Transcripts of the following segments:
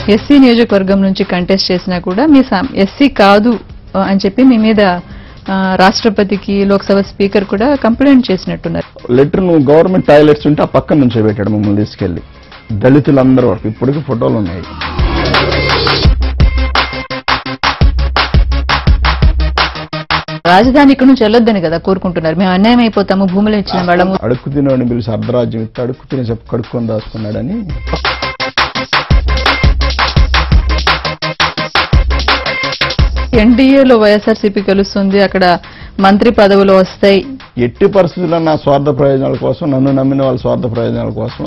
SC నియోజకవర్గం నుంచి contest చేసినా కూడా మీ ఎస్సీ కాదు ఆ, అని చెప్పి మీ మీద ఆ, రాష్ట్రపతికి లోక్సభ స్పీకర్ కూడా కంప్లైంట్ చేసినట్టున్నారు లెటర్ నువ్వు గవర్నమెంట్ టాయిలెట్స్ ఉంటే ఆ పక్కన నుంచో పెట్టాడు మమ్మల్ని తీసుకెళ్లి దళితులందరూ వరకు ఇప్పటికీ ఫోటోలు ఉన్నాయి రాజధాని ఇక్కడ నుంచి వెళ్ళొద్దని కదా కోరుకుంటున్నారు మేము అన్యాయం అయిపోతాము భూములు ఇచ్చిన వాళ్ళము అడుక్కు తినేవాడిని పిలిచి అర్ధరాజ్యం ఇస్తే అడుక్కు తినే చెప్పు కడుక్కొని దాచుకున్నాడని ఎన్డీఏలో వైఎస్ఆర్సీపీ గెలుస్తుంది అక్కడ మంత్రి పదవులు వస్తాయి ఎట్టి పరిస్థితుల్లో నా స్వార్థ ప్రయోజనాల కోసం నన్ను నమ్మిన వాళ్ళ స్వార్థ ప్రయోజనాల కోసం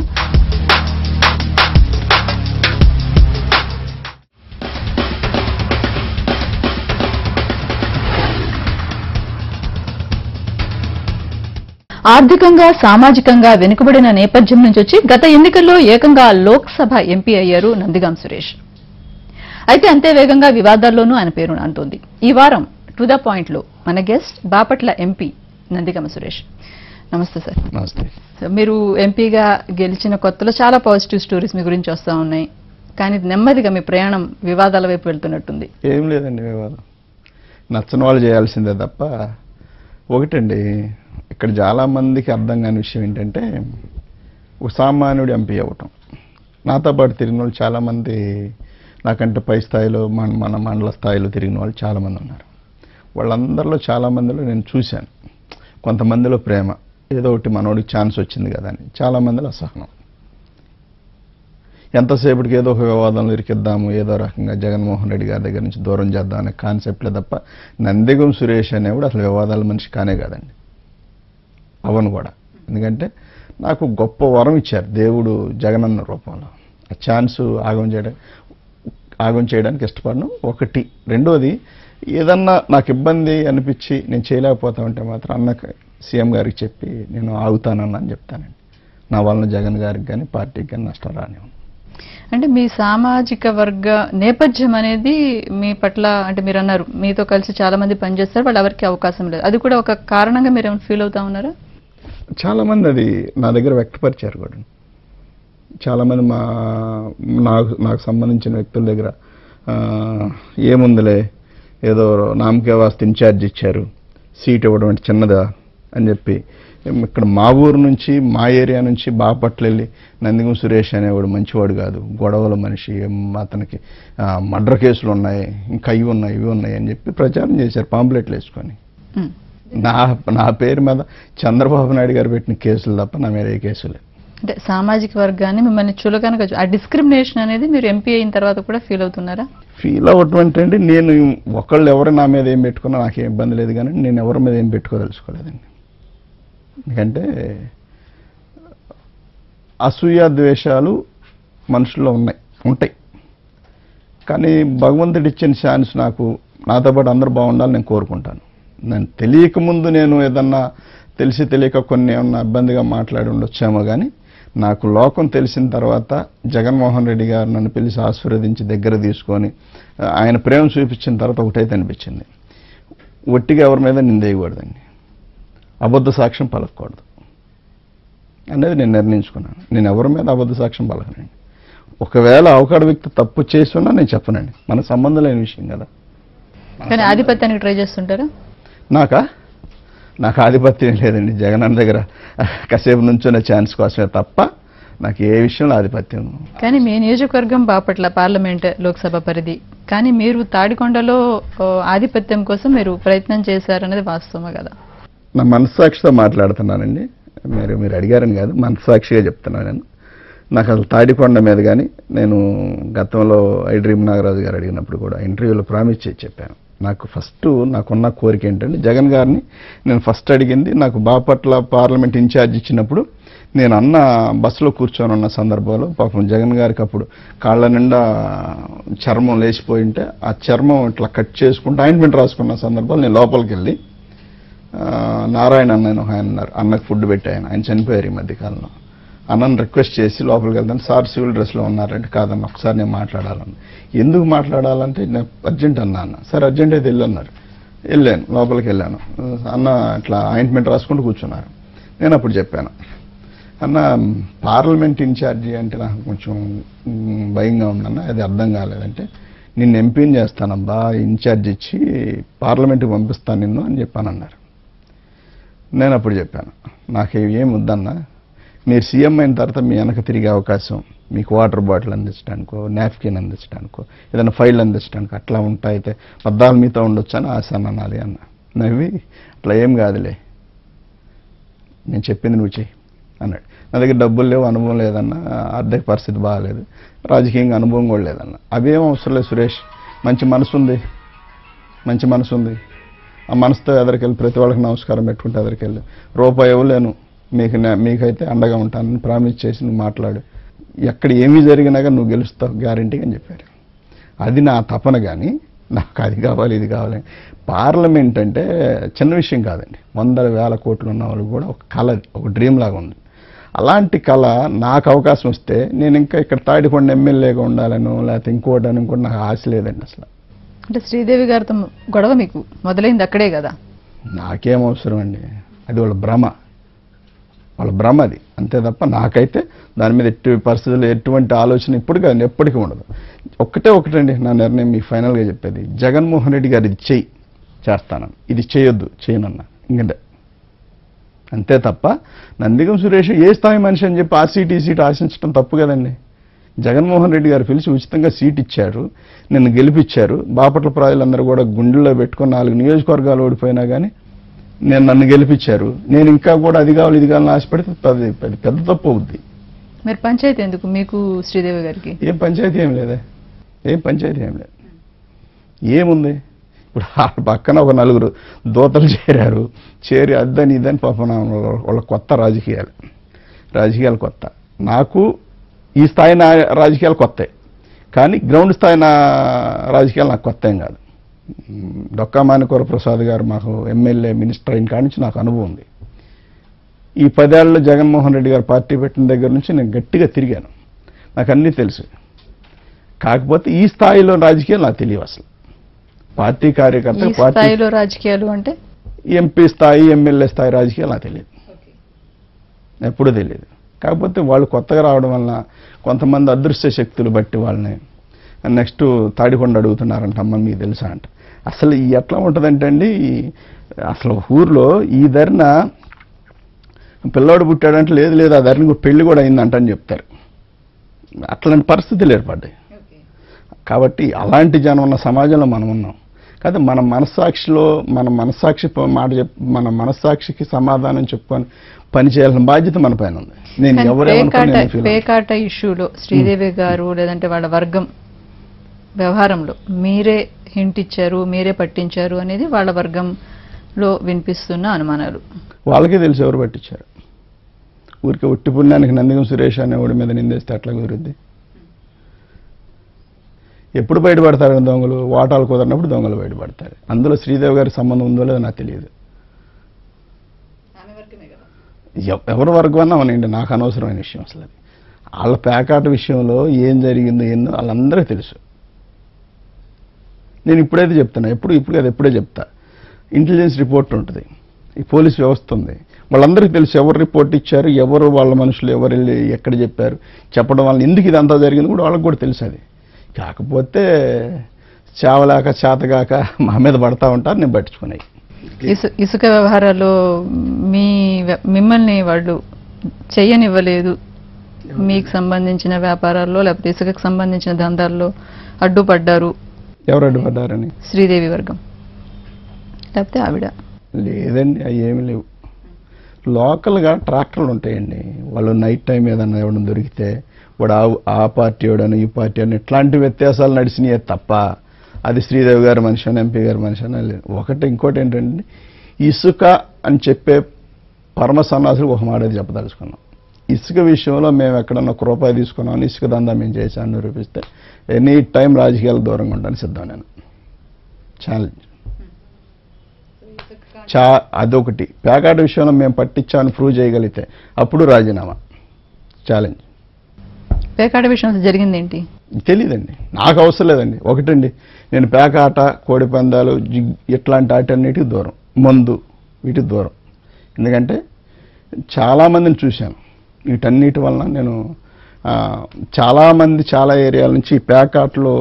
ఆర్థికంగా సామాజికంగా వెనుకబడిన నేపథ్యం నుంచి వచ్చి గత ఎన్నికల్లో ఏకంగా లోక్సభ ఎంపీ అయ్యారు నందిగాం సురేష్ అయితే అంతే వేగంగా వివాదాల్లోనూ ఆయన పేరు అంటోంది ఈ వారం టు ద పాయింట్ లో మన గెస్ట్ బాపట్ల ఎంపీ నందిగామ సురేష్ నమస్తే సార్ నమస్తే సో మీరు ఎంపీగా గెలిచిన కొత్తలో చాలా పాజిటివ్ స్టోరీస్ మీ గురించి వస్తూ ఉన్నాయి కానీ నెమ్మదిగా మీ ప్రయాణం వివాదాల వైపు వెళ్తున్నట్టుంది ఏం లేదండి వివాదం నచ్చని వాళ్ళు చేయాల్సిందే తప్ప ఒకటండి ఇక్కడ చాలా మందికి అర్థం కాని విషయం ఏంటంటే ఒక సామాన్యుడు ఎంపీ అవ్వటం నాతో పాటు తిరిగిన వాళ్ళు చాలామంది నాకంటే పై స్థాయిలో మన మన మండల స్థాయిలో తిరిగిన వాళ్ళు చాలామంది ఉన్నారు వాళ్ళందరిలో చాలామందిలో నేను చూశాను కొంతమందిలో ప్రేమ ఏదో ఒకటి మనోడికి ఛాన్స్ వచ్చింది కదా అని చాలామందిలో అసహనం ఎంతసేపటికి ఏదో ఒక వివాదంలో ఇరికిద్దాము ఏదో రకంగా జగన్మోహన్ రెడ్డి గారి దగ్గర నుంచి దూరం చేద్దాం అనే కాన్సెప్ట్లే తప్ప నందిగం సురేష్ అనేవాడు అసలు వివాదాల మనిషి కానే కాదండి అవను కూడా ఎందుకంటే నాకు గొప్ప వరం ఇచ్చారు దేవుడు జగనన్న రూపంలో ఆ ఛాన్స్ ఆగం చేయడం ఆగం చేయడానికి ఇష్టపడను ఒకటి రెండోది ఏదన్నా నాకు ఇబ్బంది అనిపించి నేను చేయలేకపోతా ఉంటే మాత్రం అన్నకి సీఎం గారికి చెప్పి నేను ఆగుతానని అని చెప్తానండి నా వలన జగన్ గారికి కానీ పార్టీకి కానీ నష్టం రానివ్వను అంటే మీ సామాజిక వర్గ నేపథ్యం అనేది మీ పట్ల అంటే మీరు అన్నారు మీతో కలిసి చాలా మంది పనిచేస్తారు వాళ్ళు ఎవరికి అవకాశం లేదు అది కూడా ఒక కారణంగా మీరు ఏమైనా ఫీల్ అవుతా ఉన్నారా చాలా మంది అది నా దగ్గర వ్యక్తపరిచారు కూడా చాలా మంది మా నాకు నాకు సంబంధించిన వ్యక్తుల దగ్గర ఆ, ఏముందిలే ఏదో నామకే వాస్తు ఇన్ఛార్జ్ ఇచ్చారు సీట్ ఇవ్వడం అంటే చిన్నదా అని చెప్పి ఇక్కడ మా ఊరు నుంచి మా ఏరియా నుంచి బాపట్ల వెళ్ళి నందిగం సురేష్ అనేవాడు మంచివాడు కాదు గొడవల మనిషి ఏం అతనికి మర్డర్ కేసులు ఉన్నాయి ఇంకా ఇవి ఉన్నాయి ఇవి ఉన్నాయి అని చెప్పి ప్రచారం చేశారు పాంప్లెట్లు వేసుకొని ఉమ్. నా నా పేరు మీద చంద్రబాబు నాయుడు గారు పెట్టిన కేసులు తప్ప నా మీద ఏ కేసులు లేవు. అంటే సామాజిక వర్గాన్ని మిమ్మల్ని చులకనగా చూ- ఆ డిస్క్రిమినేషన్ అనేది మీరు ఎంపీ అయిన తర్వాత కూడా ఫీల్ అవుతున్నారా ఫీల్ అవ్వటం అంటే నేను ఒకళ్ళు ఎవరు నా మీద ఏం పెట్టుకున్నా నాకేం ఇబ్బంది లేదు కానీ నేను ఎవరి మీద ఏం పెట్టుకోదలుచుకోలేదండి ఎందుకంటే అసూయ ద్వేషాలు మనుషుల్లో ఉన్నాయి ఉంటాయి కానీ భగవంతుడు ఇచ్చిన ఛాన్స్ నాకు నాతో పాటు అందరూ బాగుండాలని నేను కోరుకుంటాను నేను తెలియక ముందు నేను ఏదన్నా తెలిసి తెలియక కొన్ని ఏమన్నా ఇబ్బందిగా మాట్లాడి ఉండొచ్చేమో కానీ నాకు లోకం తెలిసిన తర్వాత జగన్మోహన్ రెడ్డి గారు నన్ను పిలిచి ఆశీర్వదించి దగ్గర తీసుకొని ఆ, ఆయన ప్రేమ చూపించిన తర్వాత ఒకటైతే అనిపించింది ఒట్టిగా ఎవరి మీద నిందేయకూడదండి అబద్ధ సాక్ష్యం పలకూడదు అనేది నేను నిర్ణయించుకున్నాను నేను ఎవరి మీద అబద్ధ సాక్ష్యం పలకనండి ఒకవేళ అవకాడ వ్యక్తి తప్పు చేస్తున్నా నేను చెప్పనండి మన సంబంధం లేని విషయం కదా కానీ ఆధిపత్యానికి ట్రై చేస్తుంటారా నాకా నాకు ఆధిపత్యం లేదండి జగన్ అన్న దగ్గర కాసేపు నుంచున్న ఛాన్స్ కోసమే తప్ప నాకు ఏ విషయంలో ఆధిపత్యం కానీ మీ నియోజకవర్గం బాపట్ల పార్లమెంట్ లోక్సభ పరిధి కానీ మీరు తాడికొండలో ఓ, ఆధిపత్యం కోసం మీరు ప్రయత్నం చేశారనేది వాస్తవమే కదా నా మనస్సాక్షితో మాట్లాడుతున్నానండి మీరు మీరు అడిగారని కాదు మనస్సాక్షిగా చెప్తున్నాను నేను నాకు అసలు తాడికొండ మీద కానీ నేను గతంలో ఐ డ్రీమ్ నాగరాజు గారు అడిగినప్పుడు కూడా ఇంటర్వ్యూలో ప్రామిస్ చేసి చెప్పాను నాకు ఫస్ట్ నాకున్న కోరిక ఏంటంటే జగన్ గారిని నేను ఫస్ట్ అడిగింది నాకు బాపట్ల పార్లమెంట్ ఇన్ఛార్జ్ ఇచ్చినప్పుడు నేను అన్న బస్సులో కూర్చొని ఉన్న సందర్భంలో పాపం జగన్ గారికి అప్పుడు కాళ్ళ నిండా చర్మం లేచిపోయి ఉంటే ఆ చర్మం ఇట్లా కట్ చేసుకుంటూ ఆయింట్మెంట్ రాసుకున్న సందర్భాలు నేను లోపలికి వెళ్ళి ఆ, నారాయణ అన్న అని ఒక ఆయన ఉన్నారు అన్నకు ఫుడ్ పెట్టి ఆయన ఆయన చనిపోయారు ఈ మధ్యకాలంలో అన్నను రిక్వెస్ట్ చేసి లోపలికి వెళ్తాను సార్ సివిల్ డ్రెస్లో ఉన్నారంటే కాదన్న ఒకసారి నేను మాట్లాడాలని ఎందుకు మాట్లాడాలంటే నేను అర్జెంట్ అన్నా అన్న సార్ అర్జెంట్ అయితే వెళ్ళన్నారు వెళ్ళాను లోపలికి వెళ్ళాను అన్న ఇట్లా ఆయింట్మెంట్ రాసుకుంటూ కూర్చున్నారు నేను అప్పుడు చెప్పాను అన్న పార్లమెంట్ ఇన్ఛార్జి అంటే నాకు కొంచెం మ్, భయంగా ఉందన్న అది అర్థం కాలేదంటే నిన్ను ఎంపీని చేస్తానబ్బా ఇన్ఛార్జ్ ఇచ్చి పార్లమెంట్కి పంపిస్తాను నిన్ను అని చెప్పానన్నారు నేను అప్పుడు చెప్పాను నాకు ఏం వద్దన్నా మీరు సీఎం అయిన తర్వాత మీ వెనక తిరిగే అవకాశం మీకు వాటర్ బాటిల్ అందించడానికో నాప్కిన్ అందించడానికో ఏదైనా ఫైల్ అందించడానికో అట్లా ఉంటాయితే పద్దాలు మీతో ఉండొచ్చు అని ఆశ అనాలి అన్న నవ్వి అట్లా ఏం కాదులే నేను చెప్పింది నువ్వు చెయ్యి అన్నాడు నా దగ్గర డబ్బులు లేవు అనుభవం లేదన్న ఆర్థిక పరిస్థితి బాగాలేదు రాజకీయంగా అనుభవం కూడా లేదన్న అవేం అవసరం లేదు సురేష్ మంచి మనసు ఉంది మంచి మనసు ఉంది ఆ మనసుతో ఎదరికెళ్ళి ప్రతి వాళ్ళకి నమస్కారం పెట్టుకుంటే ఎదరికెళ్ళి రూపాయి ఇవ్వలేను మీకు నే- మీకైతే అండగా ఉంటానని ప్రామిస్ చేసి నువ్వు మాట్లాడు ఎక్కడ ఏమీ జరిగినా కానీ నువ్వు గెలుస్తావు గ్యారంటీగా అని చెప్పారు అది నా తపన కానీ నాకు అది కావాలి ఇది కావాలి పార్లమెంట్ అంటే చిన్న విషయం కాదండి వందల వేల కోట్లు ఉన్న వాళ్ళు కూడా ఒక కళ అది, ఒక డ్రీమ్ లాగా ఉంది అలాంటి కళ నాకు అవకాశం వస్తే నేను ఇంకా ఇక్కడ తాడికొండ ఎమ్మెల్యేగా ఉండాలను లేకపోతే ఇంకోటి అని ఇంకోటి నాకు ఆశ లేదండి అసలు అంటే శ్రీదేవి గారితో గొడవ మీకు మొదలైంది అక్కడే కదా నాకేం అవసరం అండి అది వాళ్ళ భ్రమ వాళ్ళ భ్రమ అది అంతే తప్ప నాకైతే దాని మీద ఎట్టి పరిస్థితులు ఎటువంటి ఆలోచన ఇప్పుడు కాదు ఎప్పటికీ ఉండదు ఒక్కటే ఒకటండి నా నిర్ణయం మీకు ఫైనల్గా చెప్పేది జగన్మోహన్ రెడ్డి గారు ఇది చెయ్యి చేస్తాను ఇది చేయొద్దు చేయనన్నా ఇంకంటే అంతే తప్ప నందిగం సురేష్ ఏ స్థాయి మనిషి అని చెప్పి ఆ సీట్ ఈ సీట్ ఆశించడం తప్పు కదండి జగన్మోహన్ రెడ్డి గారు పిలిచి ఉచితంగా సీట్ ఇచ్చారు నిన్ను గెలిపించారు బాపట్ల ప్రజలందరూ కూడా గుండెల్లో పెట్టుకొని నాలుగు నియోజకవర్గాలు ఓడిపోయినా కానీ నేను నన్ను గెలిపించారు నేను ఇంకా కూడా అది కావాలి ఇది కావాలని ఆశపడితే అది అది పెద్ద తప్పు అవుద్ది మీరు పంచాయతీ ఎందుకు మీకు శ్రీదేవి గారికి ఏం పంచాయతీ ఏం లేదే ఏం పంచాయతీ ఏం లేదు ఏముంది ఇప్పుడు ఆ పక్కన ఒక నలుగురు దోతలు చేరారు చేరి అద్దని ఇదని పాపం నా వాళ్ళ కొత్త రాజకీయాలు రాజకీయాలు కొత్త నాకు ఈ స్థాయి నా రాజకీయాలు కొత్త కానీ గ్రౌండ్ స్థాయి నా రాజకీయాలు నాకు కొత్త ఏం కాదు మ్, డొక్కా మాణికూర ప్రసాద్ గారు మాకు ఎమ్మెల్యే మినిస్టర్ అయిన కాడి నుంచి నాకు అనుభవం ఉంది ఈ పదేళ్లలో జగన్మోహన్ రెడ్డి గారు పార్టీ పెట్టిన దగ్గర నుంచి నేను గట్టిగా తిరిగాను నాకు అన్నీ తెలుసు కాకపోతే ఈ స్థాయిలో రాజకీయాలు నాకు తెలియవు అసలు పార్టీ కార్యకర్త ఈ పార్టీ స్థాయిలో రాజకీయాలు అంటే ఎంపీ స్థాయి ఎమ్మెల్యే స్థాయి రాజకీయాలు నాకు తెలియదు ఎప్పుడూ తెలియదు కాకపోతే వాళ్ళు కొత్తగా రావడం వలన కొంతమంది అదృశ్య శక్తులు బట్టి వాళ్ళని నెక్స్ట్ తాడికొండ అడుగుతున్నారంట అమ్మ మీకు తెలుసా అంట అసలు ఈ ఎట్లా ఉంటుందంటే అండి అసలు ఊర్లో ఈ ధరన పిల్లోడు పుట్టాడంటే లేదు లేదు ఆ ధరని పెళ్లి కూడా అయిందంట అని చెప్తారు అట్లాంటి పరిస్థితులు ఏర్పడ్డాయి కాబట్టి అలాంటి జనం ఉన్న సమాజంలో మనం ఉన్నాం కాదు మన మనస్సాక్షిలో మన మనస్సాక్షి ప- మాట చెప్ మన మనస్సాక్షికి సమాధానం చెప్పుకొని పని చేయాల్సిన బాధ్యత మన పైన ఉంది నేను కానీ ఎవరేమనుకున్నా పేకాట నేను feel అవ్వను. పేకాట ఇష్యూలో శ్రీదేవి గారు లేదంటే వాళ్ళ వర్గం వ్యవహారంలో మీరే హింట్ ఇచ్చారు మీరే పట్టించారు అనేది వాళ్ళ వర్గంలో వినిపిస్తున్న అనుమానాలు వాళ్ళకే తెలుసు ఎవరు పట్టించారు ఊరికే ఉట్టి పుణ్యానికి నందిగం సురేష్ అనేవాడి మీద నిందేస్తే అట్లా కుదిరిద్ది ఎప్పుడు బయటపడతారు దొంగలు వాటాలు కుదరినప్పుడు దొంగలు బయటపడతారు అందులో శ్రీదేవి గారికి సంబంధం ఉందో లేదో నాకు తెలియదు ఎవ- ఎవరి వరకు అన్నా అవునండి నాకు అనవసరమైన విషయం అసలు అది వాళ్ళ పేకాట విషయంలో ఏం జరిగిందో ఏందో వాళ్ళందరికీ తెలుసు నేను ఇప్పుడైతే చెప్తాను ఎప్పుడు ఇప్పుడు కదా ఎప్పుడే చెప్తా ఇంటెలిజెన్స్ రిపోర్ట్ ఉంటుంది ఈ పోలీస్ వ్యవస్థ ఉంది వాళ్ళందరికీ తెలుసు ఎవరు రిపోర్ట్ ఇచ్చారు ఎవరు వాళ్ళ మనుషులు ఎవరు వెళ్ళి ఎక్కడ చెప్పారు చెప్పడం వల్ల ఎందుకు ఇదంతా జరిగింది కూడా వాళ్ళకి కూడా తెలుసు అది కాకపోతే చావలేక చేతగాక మా మీద పడతా ఉంటారు నేను పట్టించుకున్నాయి ఇసు- ఇసుక వ్యవహారాల్లో మీ వ్య- మిమ్మల్ని వాళ్ళు చెయ్యనివ్వలేదు మీకు సంబంధించిన వ్యాపారాల్లో లేకపోతే ఇసుకకు సంబంధించిన దందాల్లో అడ్డుపడ్డారు ఎవరు అడ్డుపడ్డారని శ్రీదేవి వర్గం లేకపోతే ఆవిడ లేదండి అవి ఏమి లేవు లోకల్గా ట్రాక్టర్లు ఉంటాయండి వాళ్ళు నైట్ టైం ఏదన్నా ఎవడన్నా దొరికితే వాడు ఆ ఆ పార్టీ వాడని ఈ పార్టీ అని ఇట్లాంటి వ్యత్యాసాలు నడిచినాయే తప్ప అది శ్రీదేవి గారి మనిషి అని ఎంపీ గారి మనిషి అని లేదు ఒకటి ఇంకోటి ఏంటంటే ఇసుక అని చెప్పే పరమ సన్నాసులు ఒక మాట అది చెప్పదలుచుకున్నాం ఇసుక విషయంలో మేము ఎక్కడన్నా ఒక రూపాయి తీసుకున్నాం ఇసుక దందా మేము చేశాను నిరూపిస్తే ఎనీ టైం రాజకీయాలు దూరంగా ఉండడానికి సిద్ధం నేను ఛాలెంజ్ చా అదొకటి పేకాట విషయంలో మేము పట్టించామని ప్రూవ్ చేయగలిగితే అప్పుడు రాజీనామా ఛాలెంజ్ పేకాట విషయం అసలు జరిగింది ఏంటి తెలియదండి నాకు అవసరం లేదండి ఒకటండి నేను పేకాట కోడి పందాలు జిగ్ ఇట్లాంటి ఆటన్నిటికి దూరం మందు వీటికి దూరం ఎందుకంటే చాలామందిని చూశాను వీటన్నిటి వలన నేను ఆ, చాలామంది చాలా ఏరియాల నుంచి ఈ ప్యాకాట్లు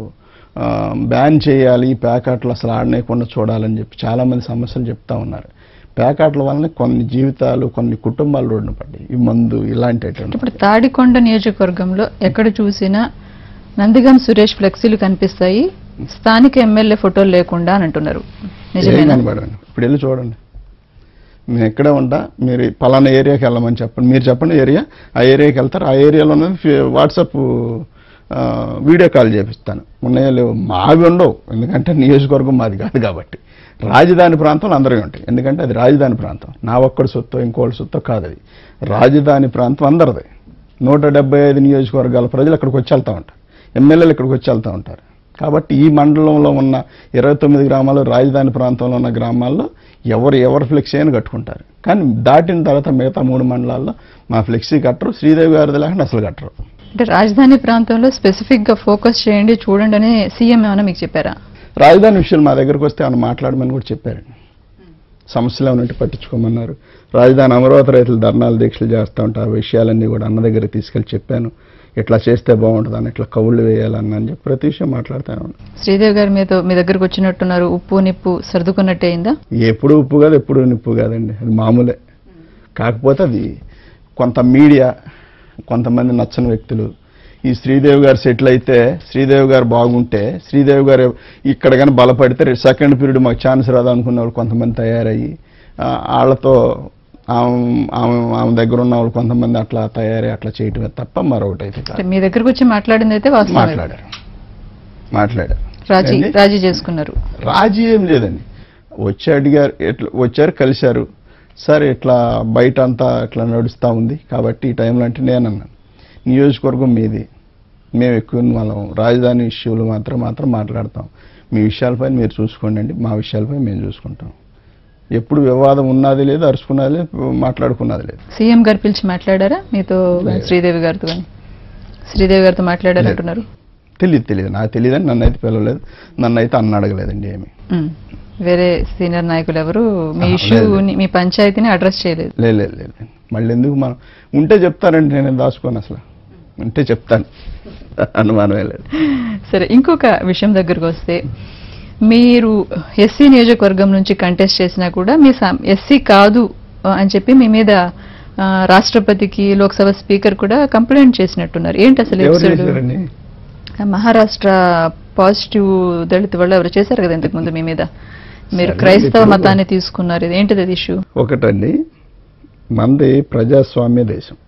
బ్యాన్ చేయాలి ఈ ప్యాకాట్లు అసలు ఆడనేయకుండా చూడాలని చెప్పి చాలామంది సమస్యలు చెప్తా ఉన్నారు ప్యాకాట్ల వలన కొన్ని జీవితాలు కొన్ని కుటుంబాలు రోడ్డున పడ్డాయి ఈ మందు ఇలాంటి ఇప్పుడు తాడికొండ నియోజకవర్గంలో ఎక్కడ చూసినా నందిగం సురేష్ ఫ్లెక్సీలు కనిపిస్తాయి స్థానిక ఎమ్మెల్యే ఫోటోలు లేకుండా అని అంటున్నారు నిజమేనా కనబడండి ఇప్పుడు వెళ్ళి చూడండి నేను ఎక్కడే ఉంటా మీరు పలానా ఏరియాకి వెళ్ళమని చెప్పండి మీరు చెప్పండి ఏరియా ఆ ఏరియాకి వెళ్తారు ఆ ఏరియాలో ఉన్నది ఫి- వాట్సాప్ ఆ, వీడియో కాల్ చేపిస్తాను ఉన్నాయో లేవు మావి ఉండవు ఎందుకంటే నియోజకవర్గం మాది కాదు కాబట్టి రాజధాని ప్రాంతంలో అందరూ ఉంటాయి ఎందుకంటే అది రాజధాని ప్రాంతం నా ఒక్కడి సొత్తు ఇంకోటి సొత్తు కాదు అది రాజధాని ప్రాంతం అందరిది నూట డెబ్బై ఐదు నియోజకవర్గాల ప్రజలు అక్కడికి వచ్చి వెళ్తూ ఉంటారు ఎమ్మెల్యేలు ఇక్కడికి వచ్చి వెళ్తూ ఉంటారు కాబట్టి ఈ మండలంలో ఉన్న ఇరవై తొమ్మిది గ్రామాలు రాజధాని ప్రాంతంలో ఉన్న గ్రామాల్లో ఎవరు ఎవరు ఫ్లెక్సీ అని కట్టుకుంటారు కానీ దాటిన తర్వాత మిగతా మూడు మండలాల్లో మా ఫ్లెక్సీ కట్టరు శ్రీదేవి గారిది లేకుండా అసలు కట్టరు అంటే రాజధాని ప్రాంతంలో స్పెసిఫిక్ గా ఫోకస్ చేయండి చూడండి అని సీఎం ఏమైనా మీకు చెప్పారా రాజధాని విషయాలు మా దగ్గరకు వస్తే ఆయన మాట్లాడమని కూడా చెప్పారండి సమస్యలు ఏమైనా ఉంటే పట్టించుకోమన్నారు రాజధాని అమరావతి రైతులు ధర్నాలు దీక్షలు చేస్తూ ఉంటారు ఆ విషయాలన్నీ కూడా అన్న దగ్గరికి తీసుకెళ్ళి చెప్పాను ఇట్లా చేస్తే బాగుంటుంది అని ఇట్లా కౌళ్ళు వేయాలన్న అని చెప్పి ప్రతి విషయం మాట్లాడుతాను శ్రీదేవి గారు మీతో మీ దగ్గరకు వచ్చినట్టున్నారు ఉప్పు నిప్పు సర్దుకున్నట్టే అయిందా ఎప్పుడు ఉప్పు కాదు ఎప్పుడు నిప్పు కాదండి అది మామూలే కాకపోతే అది కొంత మీడియా కొంతమంది నచ్చని వ్యక్తులు ఈ శ్రీదేవి గారు సెటిల్ అయితే శ్రీదేవి గారు బాగుంటే శ్రీదేవి గారు ఇక్కడ కానీ బలపడితే సెకండ్ పీరియడ్ మాకు ఛాన్స్ రాదు అనుకున్న వాళ్ళు కొంతమంది తయారయ్యి ఆ, వాళ్ళతో ఆమె ఆమె ఆమె దగ్గర ఉన్న వాళ్ళు కొంతమంది అట్లా తయారై అట్లా చేయటమే తప్ప మరొకటి అయితే కాదు. అంటే మీ దగ్గరకు వచ్చి మాట్లాడింది అయితే వాస్తవం మాట్లాడారు మాట్లాడారు రాజీ ఏంది? రాజీ చేసుకున్నారు రాజీ ఏం లేదండి వచ్చి అడిగారు ఎట్లా వచ్చారు కలిశారు సార్ ఇట్లా బయట అంతా ఇట్లా నడుస్తూ ఉంది కాబట్టి ఈ టైంలో అంటే నేను అన్నాను నియోజకవర్గం మీది మేము ఎక్కువ వాళ్ళం రాజధాని ఇష్యూలు మాత్రం మాత్రం మాట్లాడతాం మీ విషయాలపై మీరు చూసుకోండి అండి మా విషయాలపై మేము చూసుకుంటాం ఎప్పుడు వివాదం ఉన్నది లేదు అరుచుకున్నది లేదు మాట్లాడుకున్నది లేదు సీఎం గారు పిలిచి మాట్లాడారా మీతో లేదు. శ్రీదేవి గారితో కానీ శ్రీదేవి గారితో మాట్లాడారు లేదు. అంటున్నారు తెలియదు తెలియదు నాకు తెలియదని నన్ను అయితే పిలవలేదు నన్ను అయితే అన్న అడగలేదండి ఏమి ఉమ్. వేరే సీనియర్ నాయకులు ఎవరు మీ ఆ, ఇష్యూని మీ పంచాయతీని అడ్రస్ చేయలేదు లేదు లేదు లేదు మళ్ళీ ఎందుకు మనం ఉంటే చెప్తానండి నేను దాచుకోను అసలు ఉంటే చెప్తాను అనుమానమే లేదు సరే ఇంకొక విషయం దగ్గరకు వస్తే మీరు ఎస్సీ నియోజకవర్గం నుంచి కంటెస్ట్ చేసినా కూడా మీ ఎస్సీ కాదు ఆ, అని చెప్పి మీ మీద ఆ, రాష్ట్రపతికి లోక్సభ స్పీకర్ కూడా కంప్లైంట్ చేసినట్టున్నారు ఏంటి అసలు ఎవరు episode? చేశారండి మహారాష్ట్ర పాజిటివ్ దళిత వాళ్ళు ఎవరు చేశారు కదా ఇంతకు ముందు మీ మీద మీరు సరే, క్రైస్తవ ఇప్పుడు- మతాన్ని తీసుకున్నారు ఇది ఏంటిది అది ఇష్యూ ఒకటండి మంది ప్రజాస్వామ్య దేశం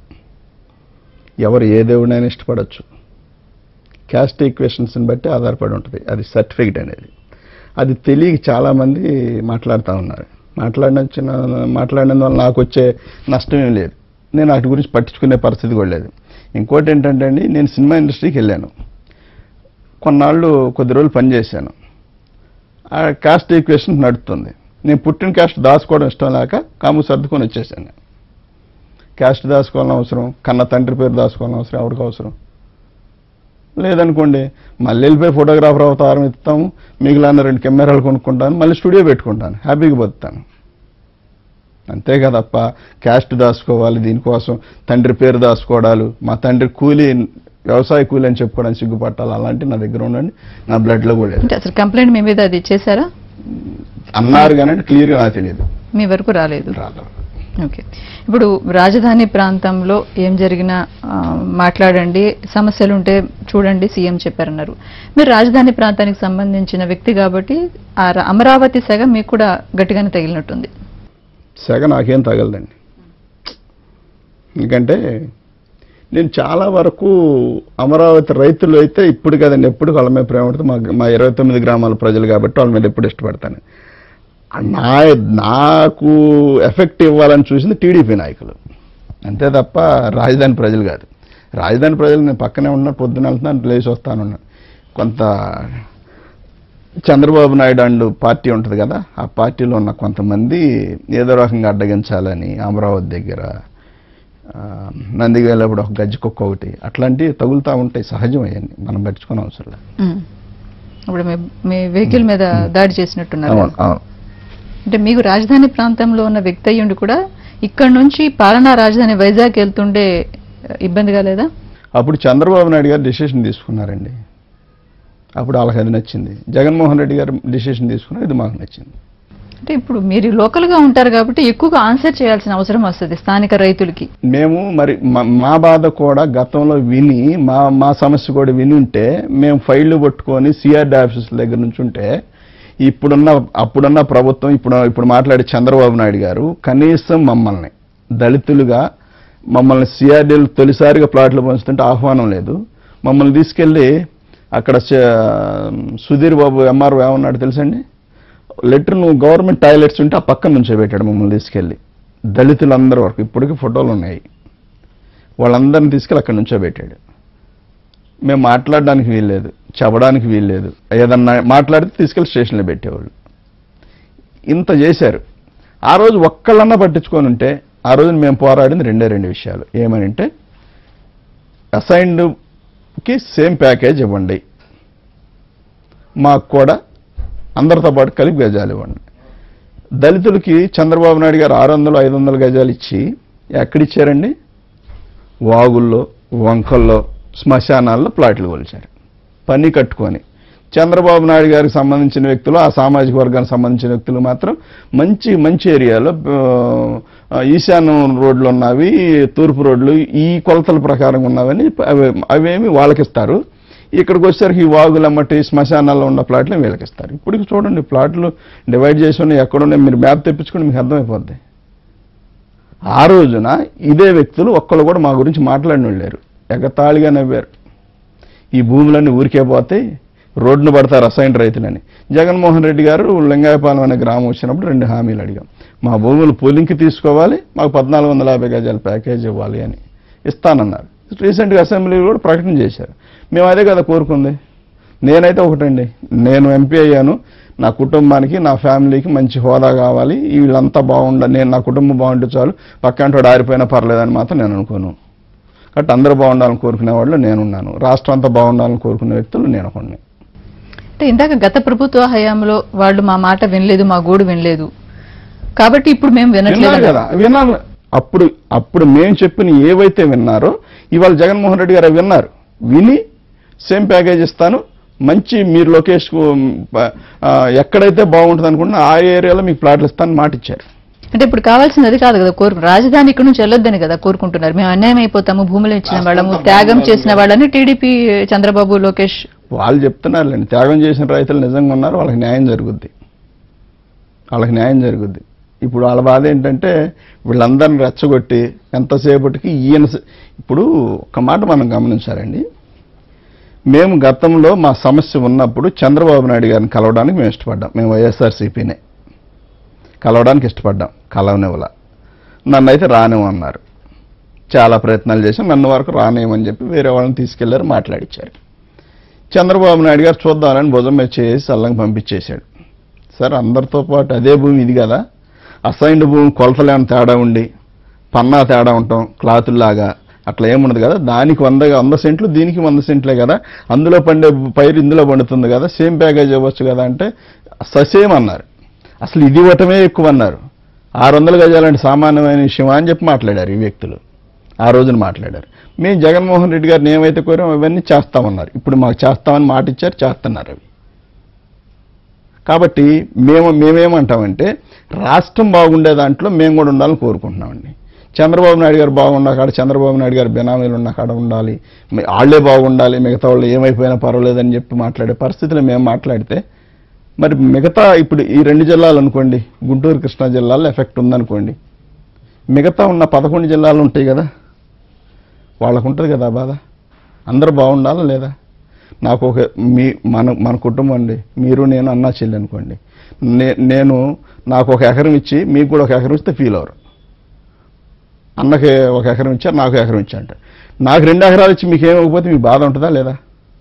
ఎవరు ఏ దేవుడైనా ఇష్టపడవచ్చు క్యాస్ట్ ఈక్వేషన్స్ని బట్టి ఆధారపడి ఉంటుంది అది సర్టిఫికెట్ అనేది అది తెలియక చాలామంది మాట్లాడుతూ ఉన్నారు మాట్లాడిన చిన్న మాట్లాడినందువల్ల నాకు వచ్చే నష్టం ఏం లేదు నేను వాటి గురించి పట్టించుకునే పరిస్థితి కూడా లేదు ఇంకోటి ఏంటంటే అండి నేను సినిమా ఇండస్ట్రీకి వెళ్ళాను కొన్నాళ్ళు కొద్ది రోజులు పనిచేశాను ఆ కాస్ట్ ఈక్వేషన్ నడుస్తుంది నేను పుట్టిన క్యాస్ట్ దాచుకోవడం ఇష్టం లేక కాము సర్దుకొని వచ్చేసాను నేను. క్యాస్ట్ దాచుకోవాలని అవసరం కన్న తండ్రి పేరు దాచుకోవాలని అవసరం ఎవరికి అవసరం లేదనుకోండి మళ్ళీ వెళ్ళిపోయి ఫోటోగ్రాఫర్ అవతారం ఇస్తాము మిగిలిన రెండు కెమెరాలు కొనుక్కుంటాను మళ్ళీ స్టూడియో పెట్టుకుంటాను హ్యాపీగా బతుకుతాను అంతే కదప్ప క్యాస్ట్ దాచుకోవాలి దీనికోసం తండ్రి పేరు దాచుకోవడాలు మా తండ్రి కూలీ వ్యవసాయ కూలీ అని చెప్పుకోవడానికి సిగ్గుపట్టాలి అలాంటివి నా దగ్గర ఉండండి నా బ్లడ్లో కూడా లేదు అంటే అసలు కంప్లైంట్ మీ మీద అది చేశారా అన్నారు కానీ క్లియర్గా నాకు తెలియదు మీ వరకు రాలేదు రాలేదు ఓకే ఇప్పుడు రాజధాని ప్రాంతంలో ఏం జరిగినా ఆ, మాట్లాడండి సమస్యలు ఉంటే చూడండి సీఎం చెప్పారన్నారు మీరు రాజధాని ప్రాంతానికి సంబంధించిన వ్యక్తి కాబట్టి ఆ ర- అమరావతి సెగ మీకు కూడా గట్టిగానే తగిలినట్టుంది సెగ నాకేం తగలదండి ఎందుకంటే నేను చాలా వరకు అమరావతి రైతులు అయితే ఇప్పుడు కదండి ఎప్పుడు వాళ్ళ మీద ప్రేమ ఉంటుంది మా మా ఇరవై తొమ్మిది గ్రామాల ప్రజలు కాబట్టి వాళ్ళ మీద ఎప్పుడు ఇష్టపడతాను నా నాకు ఎఫెక్ట్ ఇవ్వాలని చూసింది టీడీపీ నాయకులు అంతే తప్ప రాజధాని ప్రజలు కాదు రాజధాని ప్రజలు నేను పక్కనే ఉన్నా పొద్దున వెళ్తున్నాను లేచి వస్తానున్నా కొంత చంద్రబాబు నాయుడు అండ్ పార్టీ ఉంటుంది కదా ఆ పార్టీలో ఉన్న కొంతమంది ఏదో రకంగా అడ్డగించాలని అమరావతి దగ్గర ఆ, నందికి వెళ్ళేప్పుడు ఒక గజ్జి కుక్క ఒకటి అట్లాంటివి తగులుతూ ఉంటాయి సహజం అవన్నీ మనం పట్టించుకునే అవసరం లేదు ఉమ్. ఇప్పుడు మీ మీ వెహికల్ మీద దాడి చేసినట్టున్నారు అవును అవును అంటే మీకు రాజధాని ప్రాంతంలో ఉన్న వ్యక్తి అయ్యుండి కూడా ఇక్కడ నుంచి పాలనా రాజధాని వైజాగ్ వెళ్తుండే ఆ, ఇబ్బందిగా లేదా అప్పుడు చంద్రబాబు నాయుడు గారు డిసిషన్ తీసుకున్నారండి అప్పుడు వాళ్ళకి అది నచ్చింది జగన్మోహన్ రెడ్డి గారు డిసిషన్ తీసుకున్నారు ఇది మాకు నచ్చింది అంటే ఇప్పుడు మీరు లోకల్ గా ఉంటారు కాబట్టి ఎక్కువగా ఆన్సర్ చేయాల్సిన అవసరం వస్తుంది స్థానిక రైతులకి మేము మరి మా- మా బాధ కూడా గతంలో విని మా మా సమస్య కూడా విని ఉంటే మేము ఫైళ్లు పట్టుకొని సిఆర్డి ఆఫీసుల దగ్గర నుంచి ఉంటే ఇప్పుడున్న అప్పుడున్న ప్రభుత్వం ఇప్పుడు ఇప్పుడు మాట్లాడే చంద్రబాబు నాయుడు గారు కనీసం మమ్మల్ని దళితులుగా మమ్మల్ని సిఆర్డీలు తొలిసారిగా ప్లాట్లు పంచుతుంటే ఆహ్వానం లేదు మమ్మల్ని తీసుకెళ్ళి అక్కడ చ- సుధీర్ బాబు ఎంఆర్ఓ ఏమన్నాడు తెలుసండి లెటర్ నువ్వు గవర్నమెంట్ టాయిలెట్స్ ఉంటే ఆ పక్కన నుంచో పెట్టాడు మమ్మల్ని తీసుకెళ్ళి దళితులందరి వరకు ఇప్పటికీ ఫోటోలు ఉన్నాయి వాళ్ళందరిని తీసుకెళ్ళి అక్కడ నుంచో పెట్టాడు మేము మాట్లాడడానికి వీల్లేదు చెప్పడానికి వీల్లేదు ఏదన్నా మాట్లాడితే తీసుకెళ్ళి స్టేషన్లో పెట్టేవాళ్ళు ఇంత చేశారు ఆ రోజు ఒక్కళ్ళన్నా పట్టించుకొని ఉంటే ఆ రోజు మేము పోరాడింది రెండే రెండు విషయాలు ఏమనంటే అసైన్డ్కి సేమ్ ప్యాకేజ్ ఇవ్వండి మాకు కూడా అందరితో పాటు కలిపి గజాలు ఇవ్వండి దళితులకి చంద్రబాబు నాయుడు గారు ఆరు వందలు ఐదు వందల గజాలు ఇచ్చి ఎక్కడిచ్చారండి వాగుల్లో వంకల్లో శ్మశానాల్లో ప్లాట్లు కొలిచారు పని కట్టుకొని చంద్రబాబు నాయుడు గారికి సంబంధించిన వ్యక్తులు ఆ సామాజిక వర్గానికి సంబంధించిన వ్యక్తులు మాత్రం మంచి మంచి ఏరియాలో ఆ, ఈశాన్యం రోడ్లు ఉన్నవి తూర్పు రోడ్లు ఈ కొలతల ప్రకారం ఉన్నవని అవి అవేమి వాళ్ళకిస్తారు ఇక్కడికి వచ్చేసరికి ఈ వాగులమ్మటి శ్మశానాల్లో ఉన్న ప్లాట్లు వీళ్ళకి ఇస్తారు ఇప్పుడు చూడండి ప్లాట్లు డివైడ్ చేసి ఉన్నాయి ఎక్కడున్నాయి మీరు మ్యాప్ తెప్పించుకుని మీకు అర్థమైపోద్ది ఆ రోజున ఇదే వ్యక్తులు ఒక్కళ్ళు కూడా మా గురించి మాట్లాడిన వాళ్ళు లేరు ఎగతాళిగా నవ్వారు ఈ భూములన్నీ ఊరికే పోతే రోడ్డును పడతారు అసైన్ రైతులని జగన్మోహన్ రెడ్డి గారు లింగాయపాలెం అనే గ్రామం వచ్చినప్పుడు రెండు హామీలు అడిగాం మా భూములు పోలింగ్కి తీసుకోవాలి మాకు పద్నాలుగు వందల యాభై గజాల ప్యాకేజ్ ఇవ్వాలి అని ఇస్తానన్నారు రీసెంట్గా అసెంబ్లీలో కూడా ప్రకటన చేశారు మేము అదే కదా కోరుకుంది నేనైతే ఒకటండి నేను ఎంపీ అయ్యాను నా కుటుంబానికి నా ఫ్యామిలీకి మంచి హోదా కావాలి వీళ్ళంతా బాగుండాలి నేను నా కుటుంబం బాగుంటే చాలు పక్కంటోడు ఆరిపోయినా పర్లేదని మాత్రం నేను అనుకోను కాబట్టి అందరూ బాగుండాలని కోరుకునే వాళ్ళు నేనున్నాను రాష్ట్రం అంతా బాగుండాలని కోరుకునే వ్యక్తులు నేను ఒకడిని అంటే ఇందాక గత ప్రభుత్వ హయాంలో వాళ్ళు మా మాట వినలేదు మా గోడు వినలేదు కాబట్టి ఇప్పుడు మేము విన్నారు వినట్లేదు కదా విన్నారు అప్పుడు అప్పుడు మేము చెప్పిన ఏవైతే విన్నారో ఇవాళ జగన్మోహన్ రెడ్డి గారు అవి విన్నారు విని సేమ్ ప్యాకేజ్ ఇస్తాను మంచి మీరు లొకేషన్ ఎక్కడైతే బాగుంటుంది అనుకుంటున్నా ఆ ఏరియాలో మీకు ప్లాట్లు ఇస్తాను మాట ఇచ్చారు అంటే ఇప్పుడు కావాల్సింది అది కాదు కదా కోరు రాజధాని ఇక్కడ నుంచి వెళ్ళొద్దని కదా కోరుకుంటున్నారు మేము అన్యాయం అయిపోతాము భూములు ఇచ్చిన వాళ్ళము త్యాగం చేసిన వాళ్ళని టీడీపీ చంద్రబాబు లోకేష్ వాళ్ళు చెప్తున్నారులేండి త్యాగం చేసిన రైతులు నిజంగా ఉన్నారు వాళ్ళకి న్యాయం జరుగుద్ది వాళ్ళకి న్యాయం జరుగుద్ది ఇప్పుడు వాళ్ళ బాధ ఏంటంటే వీళ్ళందరిని రెచ్చగొట్టి ఎంతసేపటికి ఈయన స- ఇప్పుడు ఒక మాట మనం గమనించాలండి మేము గతంలో మా సమస్య ఉన్నప్పుడు చంద్రబాబు నాయుడు గారిని కలవడానికి మేము ఇష్టపడ్డాం మేము వైఎస్ఆర్సీపీనే కలవడానికి ఇష్టపడ్డాం కలవనివ్వల నన్ను అయితే రానివ్వన్నారు చాలా ప్రయత్నాలు చేశాం నన్ను వరకు రానివ్వమని చెప్పి వేరే వాళ్ళని తీసుకెళ్లారు మాట్లాడిచ్చారు చంద్రబాబు నాయుడు గారు చూద్దామని భుజం మీద చేసి సల్లంగా పంపించేశాడు సార్ అందరితో పాటు అదే భూమి ఇది కదా అసైన్డ్ భూమి కొలతలేని తేడా ఉండి పన్నా తేడా ఉంటాం క్లాతుల్లాగా అట్లా ఏముండదు కదా దానికి వంద వంద సెంట్లు దీనికి వంద సెంట్లే కదా అందులో పండే పైరు ఇందులో పండుతుంది కదా సేమ్ ప్యాకేజ్ ఇవ్వచ్చు కదా అంటే ససేమ్ అన్నారు అసలు ఇది ఇవ్వటమే ఎక్కువ అన్నారు ఆరు వందల గజాలంటే సామాన్యమైన విషయమా అని చెప్పి మాట్లాడారు ఈ వ్యక్తులు ఆ రోజున మాట్లాడారు మేము జగన్మోహన్ రెడ్డి గారిని ఏమైతే కోరామో అవన్నీ చేస్తామన్నారు ఇప్పుడు మాకు చేస్తామని మాట ఇచ్చారు చేస్తున్నారు అవి కాబట్టి మేము మేమేమంటామంటే రాష్ట్రం బాగుండే దాంట్లో మేము కూడా ఉండాలని కోరుకుంటున్నామండి చంద్రబాబు నాయుడు గారు బాగున్నా కాడ చంద్రబాబు నాయుడు గారు బెనామీలు ఉన్న కాడ ఉండాలి మీ- వాళ్ళే బాగుండాలి మిగతా వాళ్ళు ఏమైపోయినా పర్వాలేదని చెప్పి మాట్లాడే పరిస్థితిలో మేము మాట్లాడితే మరి మిగతా ఇప్పుడు ఈ రెండు జిల్లాలు అనుకోండి గుంటూరు కృష్ణా జిల్లాలో ఎఫెక్ట్ ఉందనుకోండి మిగతా ఉన్న పదకొండు జిల్లాలు ఉంటాయి కదా వాళ్ళకు ఉంటుంది కదా ఆ బాధ అందరూ బాగుండాలా లేదా నాకు ఒక మీ మన మన కుటుంబం అండి మీరు నేను అన్నా చెల్లి అనుకోండి నే నేను నాకు ఒక ఎకరం ఇచ్చి మీకు కూడా ఒక ఎకరం ఇస్తే ఫీల్ అవరు అన్నకి ఒక ఎకరం ఇచ్చారు నాకు ఎకరం ఇచ్చా అంటే నాకు రెండు ఎకరాలు ఇచ్చి మీకు ఏమకపోతే మీకు బాధ ఉంటుందా లేదా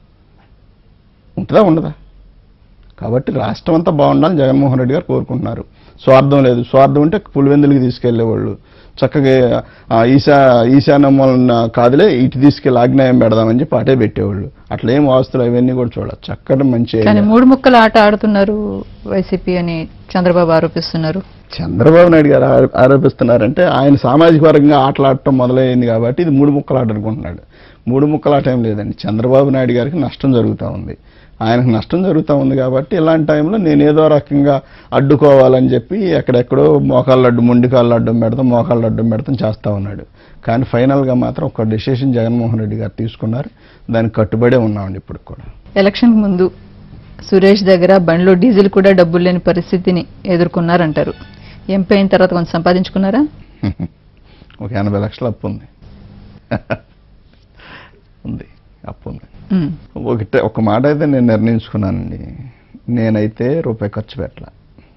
ఉంటుందా ఉండదా కాబట్టి రాష్ట్రం అంతా బాగుండాలని జగన్మోహన్ రెడ్డి గారు కోరుకుంటున్నారు స్వార్థం లేదు స్వార్థం ఉంటే పులివెందులకి తీసుకెళ్లేవాళ్ళు చక్కగా ఆ, ఈశా ఈశాన్యం కాదులే ఇటు తీసుకెళ్ళి ఆగ్నేయం పెడదామని చెప్పి అటే పెట్టేవాళ్ళు అట్లా ఏం వాస్తులు అవన్నీ కూడా చూడాలి చక్కటి మంచి కానీ area. మూడు ముక్కల ఆట ఆడుతున్నారు వైసీపీ అని చంద్రబాబు ఆరోపిస్తున్నారు చంద్రబాబు నాయుడు గారు ఆరో- ఆరోపిస్తున్నారంటే ఆయన సామాజిక వర్గంగా ఆటలాడటం మొదలైంది కాబట్టి ఇది మూడు ముక్కలాట అనుకుంటున్నాడు మూడు ముక్కలాట ఏం లేదండి చంద్రబాబు నాయుడు గారికి నష్టం జరుగుతూ ఉంది ఆయనకు నష్టం జరుగుతూ ఉంది కాబట్టి ఇలాంటి టైంలో నేను ఏదో రకంగా అడ్డుకోవాలని చెప్పి ఎక్కడెక్కడో మోకాళ్ళు అడ్డు మొండికాళ్ళు అడ్డం పెడతాం మోకాళ్ళు అడ్డం పెడతాం చేస్తూ ఉన్నాడు కానీ ఫైనల్గా మాత్రం ఒక డెసిషన్ జగన్మోహన్ రెడ్డి గారు తీసుకున్నారు దానికి కట్టుబడే ఉన్నామండి ఇప్పుడు కూడా ఎలక్షన్ ముందు సురేష్ దగ్గర బండ్లో డీజిల్ కూడా డబ్బులు లేని పరిస్థితిని ఎదుర్కొన్నారంటారు ఎంపీ అయిన తర్వాత కొంచెం సంపాదించుకున్నారా ఒక ఎనభై లక్షల అప్పు ఉంది ఉంది అప్పు ఉంది ఉమ్. ఒకటే ఒక మాట అయితే నేను నిర్ణయించుకున్నానండి నేనైతే రూపాయి ఖర్చు పెట్టాల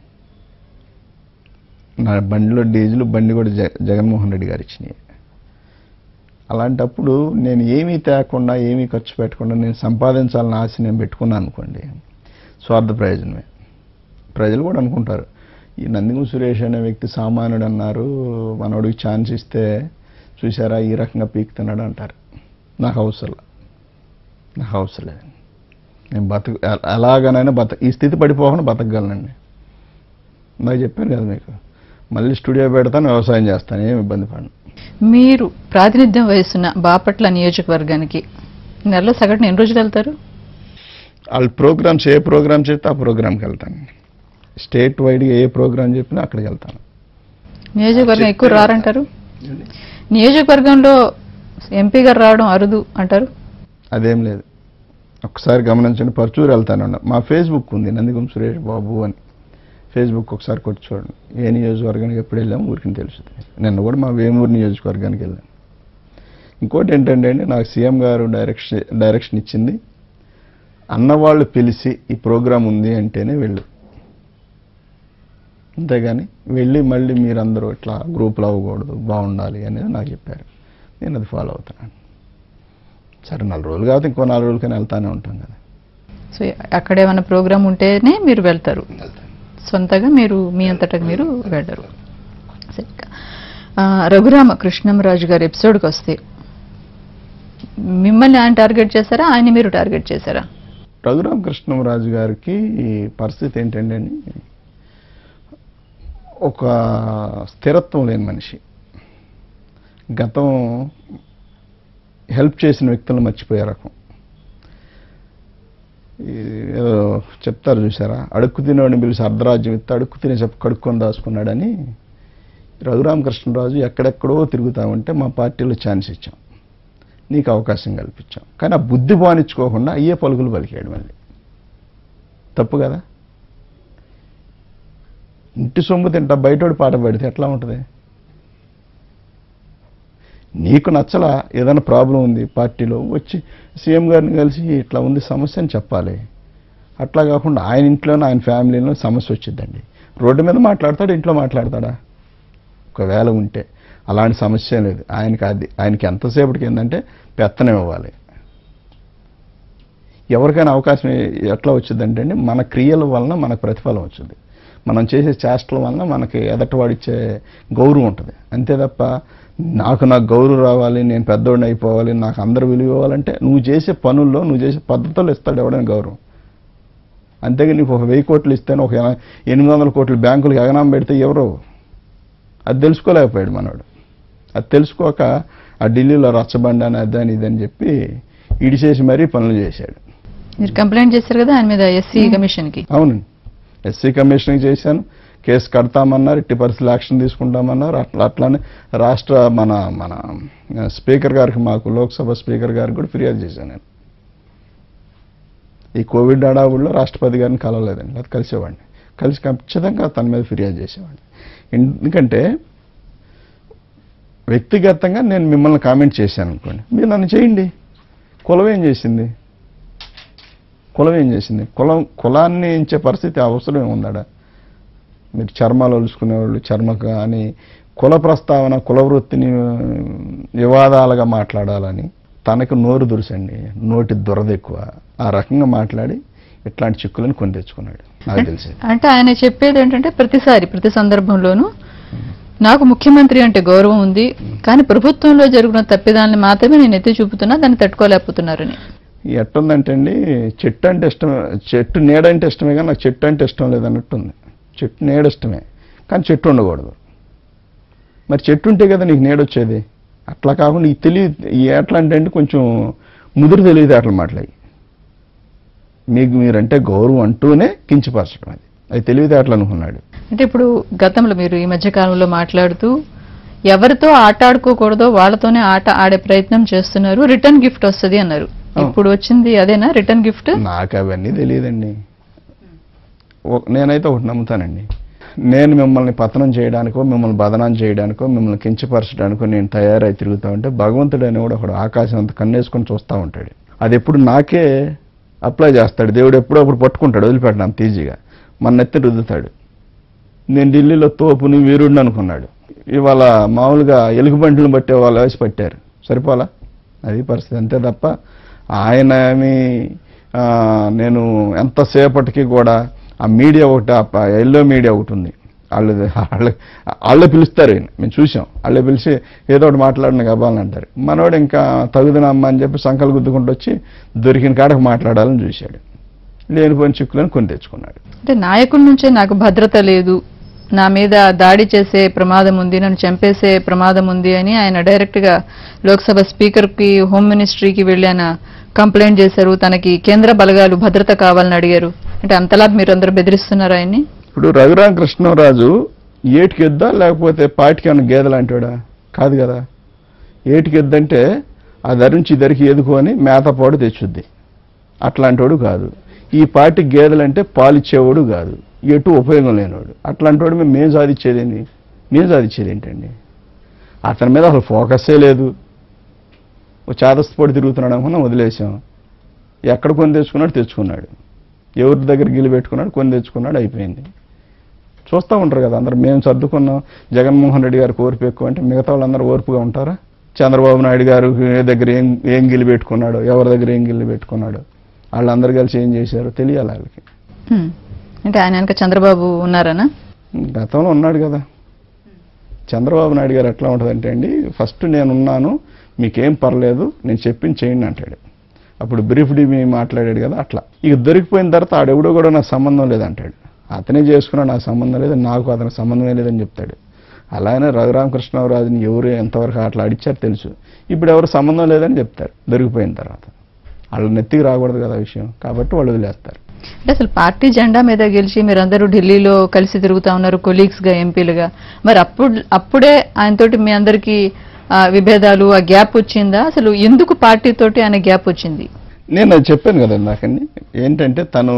నా బండిలో డీజిల్ బండి కూడా జగ జగన్మోహన్ రెడ్డి గారు ఇచ్చినాయి అలాంటప్పుడు నేను ఏమీ తేకుండా ఏమీ ఖర్చు పెట్టకుండా నేను సంపాదించాలని ఆశ నేను పెట్టుకున్నాను అనుకోండి స్వార్థ ప్రయోజనమే ప్రజలు కూడా అనుకుంటారు ఈ నందిగు సురేష్ అనే వ్యక్తి సామాన్యుడు అన్నారు మనోడికి ఛాన్స్ ఇస్తే చూసారా ఈ రకంగా పీకుతున్నాడు అంటారు నాకు అవసరం నాకు అవసరం లేదు నేను బతక ఎ- ఎలాగనైనా బత ఈ స్థితి పడిపోకుండా బతకగలనండి నాకు చెప్పాను కదా మీకు మళ్ళీ స్టూడియో పెడతాను వ్యవసాయం చేస్తాను ఏమి ఇబ్బంది పడను మీరు ప్రాతినిధ్యం వహిస్తున్న బాపట్ల నియోజకవర్గానికి నెలలో సగటున ఎన్ని రోజులు వెళ్తారు వాళ్ళు ప్రోగ్రామ్స్ ఏ ప్రోగ్రామ్ చెప్తే ఆ ప్రోగ్రామ్కి వెళ్తాను స్టేట్ వైడ్గా ఏ ప్రోగ్రామ్ చెప్పినా అక్కడికి వెళ్తాను నియోజకవర్గం ఎక్కువ రారంటారు నియోజకవర్గంలో ఎంపీ గారు రావడం అరుదు అంటారు అదేం లేదు ఒకసారి గమనించండి పర్చూరు వెళ్తాను మా ఫేస్బుక్ ఉంది నందిగం సురేష్ బాబు అని ఫేస్బుక్ ఒకసారి కొట్టి చూడండి ఏ నియోజకవర్గానికి ఎప్పుడు వెళ్ళాము ఊరికి తెలుస్తుంది నిన్న కూడా మా వేమూరు నియోజకవర్గానికి వెళ్ళాను ఇంకోటి ఏంటంటే అండి నాకు సీఎం గారు డైరెక్షన్ డైరెక్షన్ ఇచ్చింది అన్నవాళ్ళు పిలిచి ఈ ప్రోగ్రాం ఉంది అంటేనే వెళ్ళు అంతేగాని వెళ్ళి మళ్ళీ మీరందరూ ఇట్లా గ్రూపులు అవ్వకూడదు బాగుండాలి అనేది నాకు చెప్పారు నేను అది ఫాలో అవుతున్నాను సరే నాలుగు రోజులు కాదు ఇంకో నాలుగు రోజులకైనా వెళ్తానే ఉంటాం కదా సో అక్కడ ఏమైనా ప్రోగ్రామ్ ఉంటేనే మీరు వెళ్తారు సొంతగా మీరు మీ అంతటా మీరు వెళ్ళరు సరే ఇక. ఆ, రఘురామ కృష్ణంరాజు గారి ఎపిసోడ్కి వస్తే మిమ్మల్ని ఆయన టార్గెట్ చేశారా ఆయన మీరు టార్గెట్ చేశారా రఘురామకృష్ణరాజు గారికి పరిస్థితి ఏంటంటే అండి, ఒక స్థిరత్వం లేని మనిషి గతం హెల్ప్ చేసిన వ్యక్తులను మర్చిపోయే రకం ఈ ఏదో చెప్తారు చూసారా అడుక్కు తినేవాడిని పిలిచి అర్ధరాజ్యం ఇస్తే అడుక్కు తినే చెప్పి కడుక్కొని దాచుకున్నాడని రఘురామకృష్ణరాజు ఎక్కడెక్కడో తిరుగుతా ఉంటే మా పార్టీలో ఛాన్స్ ఇచ్చాం నీకు అవకాశం కల్పించాం కానీ ఆ బుద్ధి బానించుకోకుండా అయ్యే పలుకులు పలికాడు మళ్ళీ తప్పు కదా ఇంటి సొమ్ము తింటా బయటోడి పాట పడితే ఎట్లా ఉంటుంది నీకు నచ్చలా ఏదైనా ప్రాబ్లం ఉంది పార్టీలో వచ్చి సీఎం గారిని కలిసి ఇట్లా ఉంది సమస్య అని చెప్పాలి అట్లా కాకుండా ఆయన ఇంట్లోనే ఆయన ఫ్యామిలీలో సమస్య వచ్చిందండి రోడ్డు మీద మాట్లాడతాడు ఇంట్లో మాట్లాడతాడా ఒకవేళ ఉంటే అలాంటి సమస్య ఏం లేదు ఆయనకి అది ఆయనకి ఎంతసేపటికి ఏంటంటే పెత్తనం ఇవ్వాలి ఎవరికైనా అవకాశం ఏ- ఎట్లా వచ్చిందంటే అండి మన క్రియల వలన మనకు ప్రతిఫలం వచ్చింది మనం చేసే చేష్టల వలన మనకి ఎదటివాడిచ్చే గౌరవం ఉంటుంది అంతే తప్ప నాకు నాకు గౌరవం రావాలి నేను పెద్దోడిని అయిపోవాలి నాకు అందరు విలువ ఇవ్వాలంటే నువ్వు చేసే పనుల్లో నువ్వు చేసే పద్ధతుల్లో ఇస్తాడు ఎవడైనా గౌరవం అంతేగా నీకు ఒక వెయ్యి కోట్లు ఇస్తేనే ఒక ఎన- ఎనిమిది వందల కోట్లు బ్యాంకులకు ఎగనాం పెడితే ఎవరు అది తెలుసుకోలేకపోయాడు మనోడు అది తెలుసుకోక ఆ ఢిల్లీలో రచ్చబండ అని అదని ఇదని చెప్పి ఇడిచేసి మరీ పనులు చేశాడు మీరు కంప్లైంట్ చేశారు కదా ఆయన మీద ఎస్సీ కమిషన్కి అవునండి ఎస్సీ కమిషన్కి చేశాను కేసు కడతామన్నారు ఇట్టి పరిస్థితులు యాక్షన్ తీసుకుంటామన్నారు అట్లా అట్లానే రాష్ట్ర మన మన స్పీకర్ గారికి మాకు లోక్సభ స్పీకర్ గారికి కూడా ఫిర్యాదు చేశాను నేను ఈ కోవిడ్ హడావుల్లో రాష్ట్రపతి గారిని కలవలేదండి అది కలిసేవాడిని కలిసి ఖచ్చితంగా తన మీద ఫిర్యాదు చేసేవాడిని ఎందుకంటే వ్యక్తిగతంగా నేను మిమ్మల్ని కామెంట్ చేశాను అనుకోండి మీరు నన్ను చేయండి కులం ఏం చేసింది కులం ఏం చేసింది కులం కులాన్ని ఎంచే పరిస్థితి అవసరం ఉందాడా మీరు చర్మాలు ఒలుసుకునేవాళ్ళు చర్మ అని కుల ప్రస్తావన కుల వృత్తిని ఆ, వివాదాలుగా మాట్లాడాలని తనకు నోరు దురుసండి నోటి దురద ఎక్కువ ఆ రకంగా మాట్లాడి ఇట్లాంటి చిక్కులను కొని తెచ్చుకున్నాడు నాకు తెలిసి అంటే ఆయన చెప్పేది ఏంటంటే ప్రతిసారి ప్రతి సందర్భంలోనూ నాకు ముఖ్యమంత్రి అంటే గౌరవం ఉంది కానీ ప్రభుత్వంలో జరుగుతున్న తప్పిదాన్ని మాత్రమే నేను ఎత్తి చూపుతున్నా దాన్ని తట్టుకోలేకపోతున్నారని ఎట్టుందంటే అండి చెట్టు అంటే ఇష్టం చెట్టు నీడ అంటే ఇష్టమే కానీ నాకు చెట్టు అంటే ఇష్టం లేదన్నట్టుంది చెట్టు నీడ ఇష్టమే కానీ చెట్టు ఉండకూడదు మరి చెట్టు ఉంటే కదా నీకు నీడొచ్చేది అట్లా కాకుండా ఈ తెలివి ఈ ఎట్లా అంటే అంటే కొంచెం ముదురు తెలియదు అట్లా మాట్లాడి మీకు మీరంటే గౌరవం అంటూనే కించపరచడం అది అది తెలివితేటలు అనుకున్నాడు అంటే ఇప్పుడు గతంలో మీరు ఈ మధ్య కాలంలో మాట్లాడుతూ ఎవరితో ఆట ఆడుకోకూడదో వాళ్ళతోనే ఆట ఆడే ప్రయత్నం చేస్తున్నారు రిటర్న్ గిఫ్ట్ వస్తది అన్నారు అవును. ఇప్పుడు వచ్చింది అదేనా రిటర్న్ గిఫ్ట్ నాకు అవన్నీ తెలియదండి ఒక- నేనైతే ఒకటి నమ్ముతానండి నేను మిమ్మల్ని పతనం చేయడానికో మిమ్మల్ని బదనాం చేయడానికో మిమ్మల్ని కించపరచడానికో నేను తయారై తిరుగుతా ఉంటే భగవంతుడు అని కూడా ఒకడు ఆకాశం అంత కన్నేసుకొని చూస్తూ ఉంటాడు అది ఎప్పుడు నాకే అప్లై చేస్తాడు దేవుడు ఎప్పుడో అప్పుడు పట్టుకుంటాడు వదిలిపెట్టడం అంత ఈజీగా మన నెత్తి రుద్దుతాడు నేను ఢిల్లీలో తోపుని వీరుడిని అనుకున్నాడు ఇవాళ మామూలుగా ఎలుగుబంట్లను బట్టే వాళ్ళు వేసి పట్టారు సరిపోలా అది పరిస్థితి అంతే తప్ప ఆయన ఏమి ఆ, నేను ఎంతసేపటికి కూడా ఆ మీడియా ఒకటి ఆ ఎల్లో మీడియా ఒకటి ఉంది వాళ్ళు వాళ్ళే వాళ్ళే పిలుస్తారు ఈయన. మేము చూసాం వాళ్ళే పిలిచి ఏదో ఒకటి మాట్లాడిన గబాలని అంటారు మనోడు ఇంకా తగుదనమ్మ అని చెప్పి సంకలు గుద్దుకుంటూ వచ్చి దొరికిన కాడకు మాట్లాడాలని చూశాడు లేనిపోయిన చిక్కులను కొని తెచ్చుకున్నాడు అంటే నాయకుల నుంచే నాకు భద్రత లేదు నా మీద దాడి చేసే ప్రమాదం ఉంది నన్ను చంపేసే ప్రమాదం ఉంది అని ఆయన డైరెక్ట్ గా లోక్సభ స్పీకర్ కి హోమ్ మినిస్ట్రీకి వెళ్ళి ఆయన కంప్లైంట్ చేశారు తనకి కేంద్ర బలగాలు భద్రత కావాలని అడిగారు అంటే అంతలా మీరు అందరూ బెదిరిస్తున్నారు ఆయన్ని ఇప్పుడు రఘురామ కృష్ణరాజు ఏటికి ఎద్దా లేకపోతే పాటికి ఏమన్నా గేదెలు అంటాడా కాదు కదా ఏటికి ఎద్దంటే ఆ ధరించి ధరికి ఎదుకొని మేతపాడు తెచ్చుద్ది అట్లాంటోడు కాదు ఈ పాటి గేదెలంటే పాలిచ్చేవాడు కాదు ఎటు ఉపయోగం లేనివాడు అట్లాంటోడు మేము మేము సాధించేది ఏంటి మేము సాధించేది ఏంటండి అతని మీద అసలు ఫోకస్సే లేదు ఓ చేదస్తపోటు తిరుగుతున్నాడు అనుకున్నా వదిలేసాం ఎక్కడ కొని తెచ్చుకున్నాడు తెచ్చుకున్నాడు ఎవరి దగ్గర గిల్లి పెట్టుకున్నాడు కొని తెచ్చుకున్నాడు అయిపోయింది చూస్తూ ఉంటారు కదా అందరు మేము సర్దుకున్నాం జగన్మోహన్ రెడ్డి గారికి ఓర్పు ఎక్కువ అంటే మిగతా వాళ్ళందరూ ఓర్పుగా ఉంటారా చంద్రబాబు నాయుడు గారు ఏ దగ్గర ఏం ఏం గిల్లి పెట్టుకున్నాడు ఎవరి దగ్గర ఏం గిల్లి పెట్టుకున్నాడు వాళ్ళందరూ కలిసి ఏం చేశారో తెలియాలి వాళ్ళకి హ్మ్. అంటే ఆయన వెనక చంద్రబాబు ఉన్నారనా గతంలో ఉన్నాడు కదా చంద్రబాబు నాయుడు గారు ఎట్లా ఉంటుందంటే అండి ఫస్ట్ నేనున్నాను మీకేం పర్లేదు నేను చెప్పింది చేయండి అంటాడు అప్పుడు బ్రీఫ్ డిమి మాట్లాడాడు కదా అట్లా ఇక దొరికిపోయిన తర్వాత ఆడెవడో కూడా నాకు సంబంధం లేదంటాడు అతనే చేసుకున్నా నాకు సంబంధం లేదు నాకు అతనికి సంబంధమే లేదని చెప్తాడు అలానే రఘురామకృష్ణరాజుని ఎవరు ఎంతవరకు అట్లా అడిచారు తెలుసు ఇప్పుడు ఎవరు సంబంధం లేదని చెప్తారు దొరికిపోయిన తర్వాత వాళ్ళ నెత్తికి రాకూడదు కదా ఆ విషయం కాబట్టి వాళ్ళు వదిలేస్తారు అంటే అసలు పార్టీ జెండా మీద గెలిచి మీరందరూ ఢిల్లీలో కలిసి తిరుగుతా ఉన్నారు కొలీగ్స్ గా ఎంపీలుగా మరి అప్పుడు అప్పుడే ఆయనతోటి మీ అందరికి విభేదాలు ఆ గ్యాప్ వచ్చిందా అసలు ఎందుకు పార్టీ తోటి ఆయన గ్యాప్ వచ్చింది నేను అది చెప్పాను కదా ఇందాకండి ఏంటంటే తను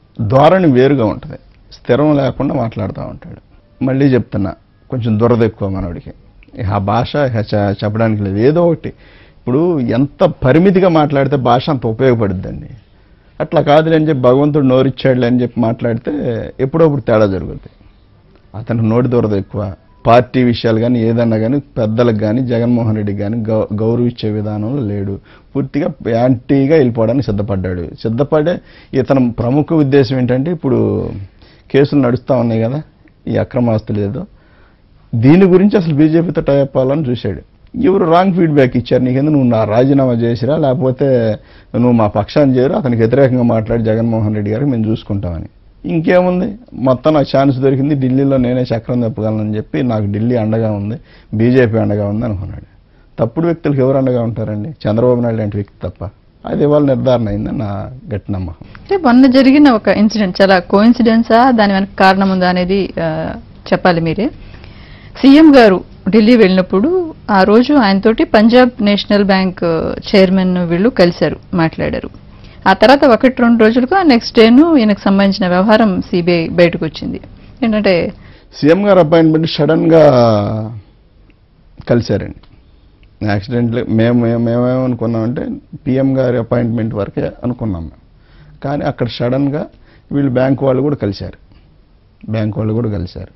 ధోరణి వేరుగా ఉంటుంది స్థిరం లేకుండా మాట్లాడుతూ ఉంటాడు మళ్ళీ చెప్తున్నా కొంచెం దురద ఎక్కువ మనోడికి ఇక ఆ భాష ఇక చె- చెప్పడానికి లేదు ఏదో ఒకటి ఇప్పుడు ఎంత పరిమితిగా మాట్లాడితే భాష అంత ఉపయోగపడుద్దండి అట్లా కాదులే అని చెప్పి భగవంతుడు నోరిచ్చాడులే అని చెప్పి మాట్లాడితే ఎప్పుడప్పుడు తేడా జరుగుతుంది అతనికి నోటి దూరద ఎక్కువ పార్టీ విషయాలు కానీ ఏదన్నా కానీ పెద్దలకు కానీ జగన్మోహన్ రెడ్డికి కానీ గౌ గౌరవించే విధానంలో లేడు పూర్తిగా యాంటీగా వెళ్ళిపోవడానికి సిద్ధపడ్డాడు సిద్ధపడే ఇతని ప్రముఖ ఉద్దేశం ఏంటంటే ఇప్పుడు కేసులు నడుస్తూ ఉన్నాయి కదా ఈ అక్రమాస్తులు ఏదో దీని గురించి అసలు బీజేపీతో టైప్ అవ్వాలని చూశాడు ఎవరు రాంగ్ ఫీడ్బ్యాక్ ఇచ్చారు నీకెందుకు నువ్వు నా రాజీనామా చేసిరా లేకపోతే నువ్వు మా పక్షాన్ని చేరు అతనికి వ్యతిరేకంగా మాట్లాడి జగన్మోహన్ రెడ్డి గారికి మేము చూసుకుంటామని ఇంకేముంది మొత్తం నాకు ఛాన్స్ దొరికింది ఢిల్లీలో నేనే చక్రం తప్పగలనని చెప్పి నాకు ఢిల్లీ అండగా ఉంది బీజేపీ అండగా ఉంది అనుకున్నాడు తప్పుడు వ్యక్తులకు ఎవరు అండగా ఉంటారండి చంద్రబాబు నాయుడు లాంటి వ్యక్తి తప్ప అది ఇవాళ నిర్ధారణ అయిందని నా గట్టి నమ్మకం అంటే మొన్న జరిగిన ఒక ఇన్సిడెంట్ చాలా కోఇన్సిడెన్సా దాని వెనక కారణం ఉందా అనేది ఆ, చెప్పాలి మీరే సీఎం గారు ఢిల్లీ వెళ్ళినప్పుడు ఆ రోజు ఆయనతోటి పంజాబ్ నేషనల్ బ్యాంక్ చైర్మన్ వీళ్ళు కలిశారు మాట్లాడారు ఆ తర్వాత ఒకటి రెండు రోజులకు ఆ నెక్స్ట్ డేను ఈయనకు సంబంధించిన వ్యవహారం సిబిఐ బయటకు వచ్చింది ఏంటంటే సీఎం గారు అపాయింట్మెంట్ సడన్గా కలిశారండి యాక్సిడెంట్లు మేము మేము- మేమేమనుకున్నామంటే పిఎం గారి అపాయింట్మెంట్ వరకే అనుకున్నాం మేము కానీ అక్కడ సడన్గా వీళ్ళు బ్యాంక్ వాళ్ళు కూడా కలిశారు బ్యాంక్ వాళ్ళు కూడా కలిశారు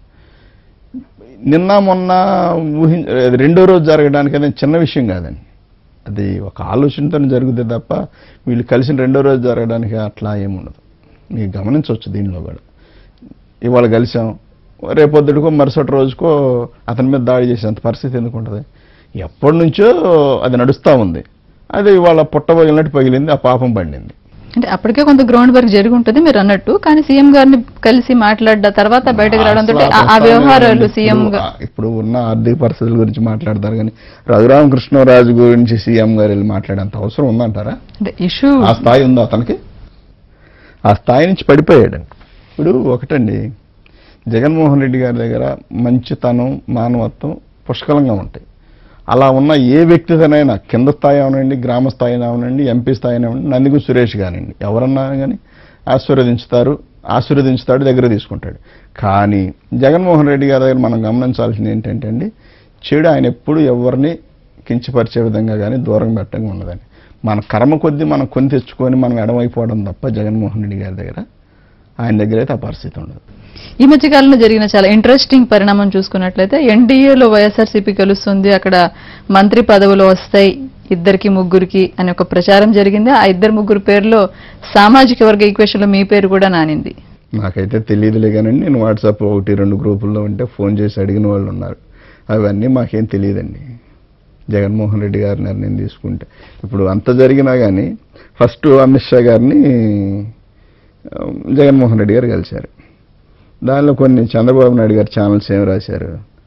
నిన్న మొన్న ఊహించ అది రెండో రోజు జరగడానికి అనేది చిన్న విషయం కాదండి అది ఒక ఆలోచనతో జరుగుతుంది తప్ప వీళ్ళు కలిసిన రెండో రోజు జరగడానికి అట్లా ఏముండదు మీరు గమనించవచ్చు దీనిలో కూడా ఇవాళ కలిసాం రేపొద్దుడికో మరుసటి రోజుకో అతని మీద దాడి చేసేంత పరిస్థితి ఎందుకు ఉంటుంది ఎప్పటి నుంచో అది నడుస్తూ ఉంది అది ఇవాళ పుట్ట పగిలినట్టు పగిలింది ఆ పాపం పండింది అంటే అప్పటికే కొంత గ్రౌండ్ వర్క్ జరిగి ఉంటుంది మీరు అన్నట్టు కానీ సీఎం గారిని కలిసి మాట్లాడ్డ తర్వాత బయటకు రావడంతో అసలు ఆ- ఆ ప్రస్తావనే వ్యవహారాలు లేదు. సీఎం ఇప్పుడు ఆ- ఇప్పుడు ఉన్న ఆర్థిక పరిస్థితుల గురించి మాట్లాడతారు కానీ రఘురామకృష్ణరాజు గురించి సీఎం గారు వెళ్ళి మాట్లాడేంత అవసరం ఉందంటారా అంటే ఇష్యూ ఆ స్థాయి ఉందా అతనికి ఆ స్థాయి నుంచి పడిపోయాడు ఇప్పుడు ఒకటండి జగన్మోహన్ రెడ్డి గారి దగ్గర మంచితనం మానవత్వం పుష్కలంగా ఉంటాయి అలా ఉన్న ఏ వ్యక్తితోనైనా కింద స్థాయి అవనండి గ్రామ స్థాయి అవనండి ఎంపీ స్థాయి అవనండి నందిగు సురేష్ కానివ్వండి ఎవరన్నా కానీ ఆశీర్వదించుతారు ఆశీర్వదించుతాడు దగ్గర తీసుకుంటాడు కానీ జగన్మోహన్ రెడ్డి గారి దగ్గర మనం గమనించాల్సింది ఏంటంటే అండి చెడు ఆయన ఎప్పుడు ఎవరిని కించపరిచే విధంగా కానీ దూరం పెట్టంగా ఉండదని మన కర్మ కొద్దీ మనం కొని తెచ్చుకొని మనం ఎడమైపోవడం తప్ప జగన్మోహన్ రెడ్డి గారి దగ్గర ఆయన దగ్గర అయితే ఆ పరిస్థితి ఉండదు ఈ మధ్య కాలంలో జరిగిన చాలా ఇంట్రెస్టింగ్ పరిణామం చూసుకున్నట్లయితే ఎన్డీఏలో వైఎస్ఆర్సీపీ కలుస్తుంది అక్కడ మంత్రి పదవులు వస్తాయి ఇద్దరికి ముగ్గురికి అని ఒక ప్రచారం జరిగింది ఆ ఇద్దరు ముగ్గురు పేరులో సామాజిక వర్గ ఈక్వేషన్ లో మీ పేరు కూడా నానింది నాకైతే తెలియదులే కానండి నేను వాట్సాప్ ఒకటి రెండు గ్రూపుల్లో ఉంటే ఫోన్ చేసి అడిగిన వాళ్ళు ఉన్నారు అవన్నీ మాకేం తెలియదండి జగన్మోహన్ రెడ్డి గారి నిర్ణయం తీసుకుంటే ఇప్పుడు అంత జరిగినా కానీ ఫస్ట్ అమిత్ షా గారిని ఆ, జగన్మోహన్ రెడ్డి గారు కలిశారు దానిలో కొన్ని చంద్రబాబు నాయుడు గారి ఛానల్స్ ఏం రాశారు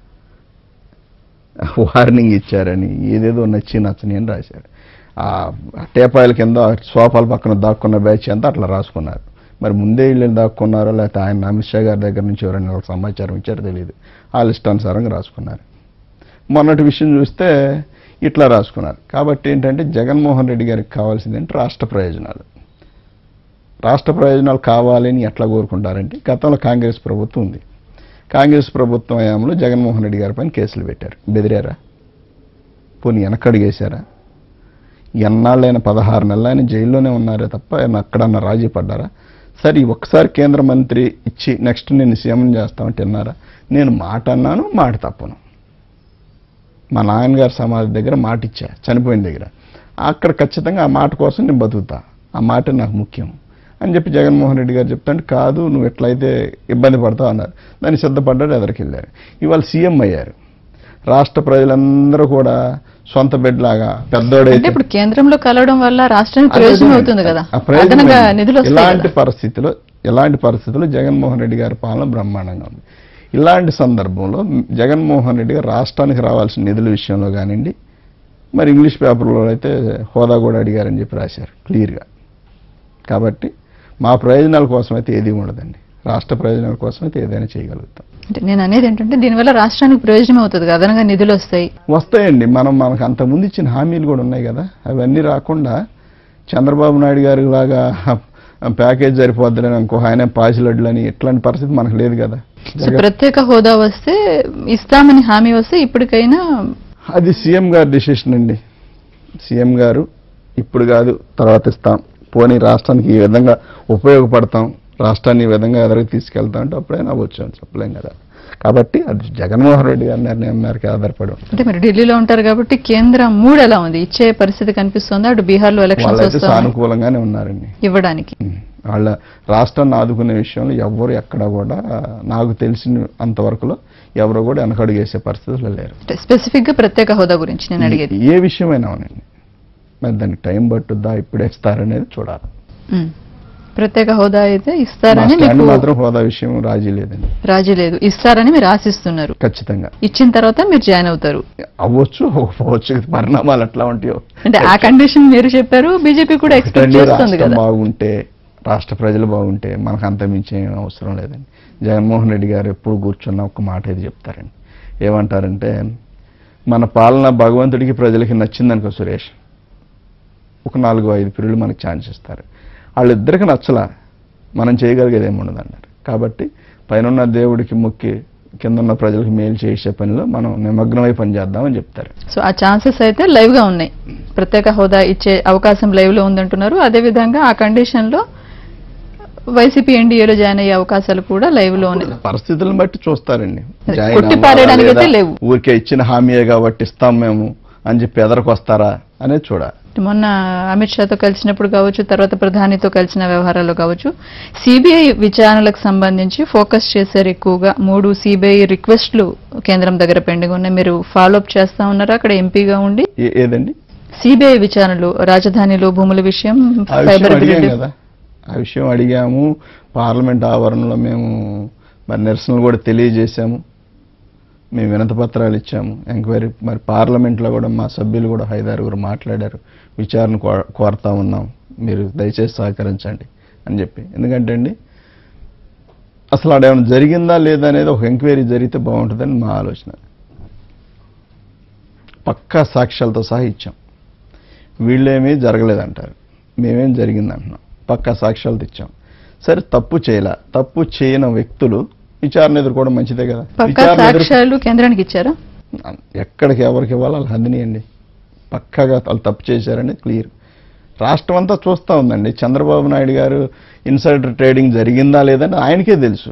వార్నింగ్ ఇచ్చారని ఏదేదో నచ్చి నచ్చని అని రాశారు ఆ టేపాయిల కింద సోఫాల పక్కన దాక్కున్న బ్యాచ్ అంతా అట్లా రాసుకున్నారు మరి ముందే వీళ్ళు దాక్కున్నారో లేకపోతే ఆయన అమిత్ షా గారి దగ్గర నుంచి ఎవరైనా వాళ్ళకి సమాచారం ఇచ్చారో తెలియదు ఆ లిస్ట్ అనుసారంగా రాసుకున్నారు మొన్నటి విషయం చూస్తే ఇట్లా రాసుకున్నారు కాబట్టి ఏంటంటే జగన్మోహన్ రెడ్డి గారికి కావాల్సింది ఏంటి రాష్ట్ర ప్రయోజనాలు రాష్ట్ర ప్రయోజనాలు కావాలని ఎట్లా కోరుకుంటారంటే గతంలో కాంగ్రెస్ ప్రభుత్వం ఉంది కాంగ్రెస్ ప్రభుత్వం హయాంలో జగన్మోహన్ రెడ్డి గారి పైన కేసులు పెట్టారు బెదిరారా పోనీ వెనకడిగేశారా ఎన్నాళ్ళైన పదహారు నెలలు ఆయన జైల్లోనే ఉన్నారే తప్ప ఆయన అక్కడన్నా రాజీ పడ్డారా సరే ఈ ఒక్కసారి కేంద్ర మంత్రి ఇచ్చి నెక్స్ట్ నేను సీఎం చేస్తామంటే విన్నారా నేను మాట అన్నాను మాట తప్పను మా నాన్నగారి సమాధి దగ్గర మాట ఇచ్చా చనిపోయిన దగ్గర అక్కడ ఖచ్చితంగా ఆ మాట కోసం నేను బతుకుతా ఆ మాట నాకు ముఖ్యం అని చెప్పి జగన్మోహన్ రెడ్డి గారు చెప్తాంటే కాదు నువ్వు ఎట్లయితే ఇబ్బంది పడతావు అన్నారు దాన్ని సిద్ధపడ్డాడు ఎదరికెళ్ళారు ఇవాళ సీఎం అయ్యారు రాష్ట్ర ప్రజలందరూ కూడా సొంత బిడ్డలాగా అంటే పెద్దోడైతే ఇప్పుడు కేంద్రంలో కలవడం వల్ల రాష్ట్రానికి ప్రయోజనం అవుతుంది కదా ఆ ప్రయోజనం అదనంగా ఏంటి? నిధులు వస్తాయి ఇలాంటి కదా. పరిస్థితిలో ఇలాంటి పరిస్థితుల్లో జగన్మోహన్ రెడ్డి గారి పాలన బ్రహ్మాండంగా ఉంది ఇలాంటి సందర్భంలో జగన్మోహన్ రెడ్డి గారు రాష్ట్రానికి రావాల్సిన నిధుల విషయంలో కానివ్వండి మరి ఇంగ్లీష్ పేపర్లో అయితే హోదా కూడా అడిగారని చెప్పి రాశారు క్లియర్గా కాబట్టి మా ప్రయోజనాల కోసం అయితే ఏది ఉండదండి రాష్ట్ర ప్రయోజనాల కోసం అయితే ఏదైనా చేయగలుగుతాం అంటే నేను అనేది ఏంటంటే దీనివల్ల రాష్ట్రానికి ప్రయోజనం అవుతుంది కదా అదనంగా నిధులు వస్తాయి వస్తాయండి మనం మనకు అంతకుముందు ఇచ్చిన హామీలు కూడా ఉన్నాయి కదా అవన్నీ రాకుండా చంద్రబాబు నాయుడు గారి లాగా ప్యాకేజ్ సరిపోద్దని ఇంకో ఆయన పాసిలడ్లని ఇట్లాంటి పరిస్థితి మనకు లేదు కదా సో ప్రత్యేక హోదా వస్తే ఇస్తామని హామీ వస్తే ఇప్పటికైనా అది సీఎం గారి డిసిషన్ అండి సీఎం గారు ఇప్పుడు కాదు తర్వాత ఇస్తాం పోనీ రాష్ట్రానికి ఈ విధంగా ఉపయోగపడతాం రాష్ట్రాన్ని ఈ విధంగా ఎదరికి తీసుకెళ్తాం అంటే అప్పుడైనా అవ్వచ్చు అని చెప్పలేం కదా కాబట్టి అది జగన్మోహన్ రెడ్డి గారి నిర్ణయం మేరకు ఆధారపడి ఉంటుంది అంటే మీరు ఢిల్లీలో ఉంటారు కాబట్టి కేంద్రం మూడు ఎలా ఉంది ఇచ్చే పరిస్థితి కనిపిస్తుందా అటు బీహార్లో ఎలక్షన్స్ వాళ్ళైతే వస్తాయి సానుకూలంగానే ఉన్నారండి ఇవ్వడానికి ఉం. వాళ్ళ రాష్ట్రాన్ని ఆదుకునే విషయంలో ఎవ్వరు ఎక్కడ కూడా నాకు తెలిసిన అంతవరకులో ఎవరు కూడా వెనకడుగేసే పరిస్థితులు లేరు అంటే స్పెసిఫిక్ గా ప్రత్యేక హోదా గురించి నేను అడిగేది ఏ విషయమైనా అవునండి మరి దానికి టైం పట్టుద్దా ఇప్పుడే ఇస్తారనేది చూడాలి ఉమ్. ప్రత్యేక హోదా అయితే మా ఇస్తారని స్టాండ్ మీకు మాత్రం హోదా విషయం రాజీ లేదండి రాజీ లేదు ఇస్తారని మీరు ఆశిస్తున్నారు ఖచ్చితంగా ఇచ్చిన తర్వాత మీరు జాయిన్ అవుతారు అవ్వచ్చు అవ్వచ్చు పరిణామాలు ఎట్లా ఉంటాయో అంటే ఆ కండిషన్ మీరు చెప్పారు బీజేపీ కూడా ఎక్స్పెక్ట్ ఒకటండి, చేస్తుంది రాష్ట్రం కదా బాగుంటే రాష్ట్ర ప్రజలు బాగుంటే మనకు అంత మించి ఏం అవసరం లేదండి జగన్మోహన్ రెడ్డి గారు ఎప్పుడు కూర్చున్న ఒక మాట ఇది చెప్తారండి ఏమంటారంటే మన పాలన భగవంతుడికి ప్రజలకి నచ్చిందనుకో సురేష్ ఒక నాలుగు ఐదు పిల్లలు మనకు ఛాన్స్ ఇస్తారు వాళ్ళిద్దరికి నచ్చలా మనం చేయగలిగేది ఏమి ఉండదు అన్నారు కాబట్టి పైన దేవుడికి మొక్కి కింద ఉన్న ప్రజలకు మేలు చేసే పనిలో మనం నిమగ్నమై పనిచేద్దామని చెప్తారు సో ఆ ఛాన్సెస్ అయితే లైవ్ గా ఉన్నాయి ప్రత్యేక హోదా ఇచ్చే అవకాశం లైవ్ లో ఉందంటున్నారు అదే విధంగా ఆ కండిషన్ లో వైసీపీ ఎన్డీఏలో జాయిన్ అయ్యే అవకాశాలు కూడా లైవ్ లో ఉన్నాయి పరిస్థితులను బట్టి చూస్తారండి అదే, జాయిన్ కొట్టి అవ్వాలా పారేయడానికి అయితే లేదా, లేవు. ఊరికే ఇచ్చిన హామీయే కాబట్టి ఇస్తాం మేము అని చెప్పి ఎదరకు వస్తారా అనేది చూడాలి మొన్న అమిత్ షాతో కలిసినప్పుడు కావచ్చు తర్వాత ప్రధానితో కలిసిన వ్యవహారాల్లో కావచ్చు సిబిఐ విచారణలకు సంబంధించి ఫోకస్ చేశారు ఎక్కువగా మూడు సిబిఐ రిక్వెస్ట్లు కేంద్రం దగ్గర పెండింగ్ ఉన్నాయి మీరు ఫాలో అప్ చేస్తా ఉన్నారా అక్కడ ఎంపీగా ఉండి ఏ- ఏదండి సిబిఐ విచారణలు రాజధానిలో భూముల విషయం ఆ విషయం ఫైబర్ అడిగాం గ్రిడ్ కదా ఆ విషయం అడిగాము పార్లమెంట్ ఆవరణలో మేము మరి నిరసనలు కూడా తెలియజేశాము మేము వినతి పత్రాలు ఇచ్చాము ఎంక్వైరీ మరి పార్లమెంట్లో కూడా మా సభ్యులు కూడా ఐదారుగురు మాట్లాడారు విచారణ కో- కోరుతా ఉన్నాం మీరు దయచేసి సహకరించండి అని చెప్పి ఎందుకంటే అండి అసలు ఆడ ఏమైనా జరిగిందా లేదా అనేది ఒక ఎంక్వైరీ జరిగితే బాగుంటుందని మా ఆలోచన పక్కా సాక్ష్యాలతో సహా ఇచ్చాం వీళ్ళేమీ జరగలేదంటారు మేమేం జరిగిందంటున్నాం పక్కా సాక్ష్యాలతో ఇచ్చాం సరే తప్పు చేయలే తప్పు చేయని వ్యక్తులు విచారణ ఎదుర్కోవడం మంచిదే కదా పక్కా విచారణ ఎదుర్కొ- సాక్ష్యాలు కేంద్రానికి ఇచ్చారా ఎక్కడికి ఎవరికి ఇవ్వాలో వాళ్ళు అందినియండి పక్కాగా వాళ్ళు తప్పు చేశారని క్లియర్ రాష్ట్రం అంతా చూస్తూ ఉందండి చంద్రబాబు నాయుడు గారు ఇన్సైడర్ ట్రేడింగ్ జరిగిందా లేదని ఆయనకే తెలుసు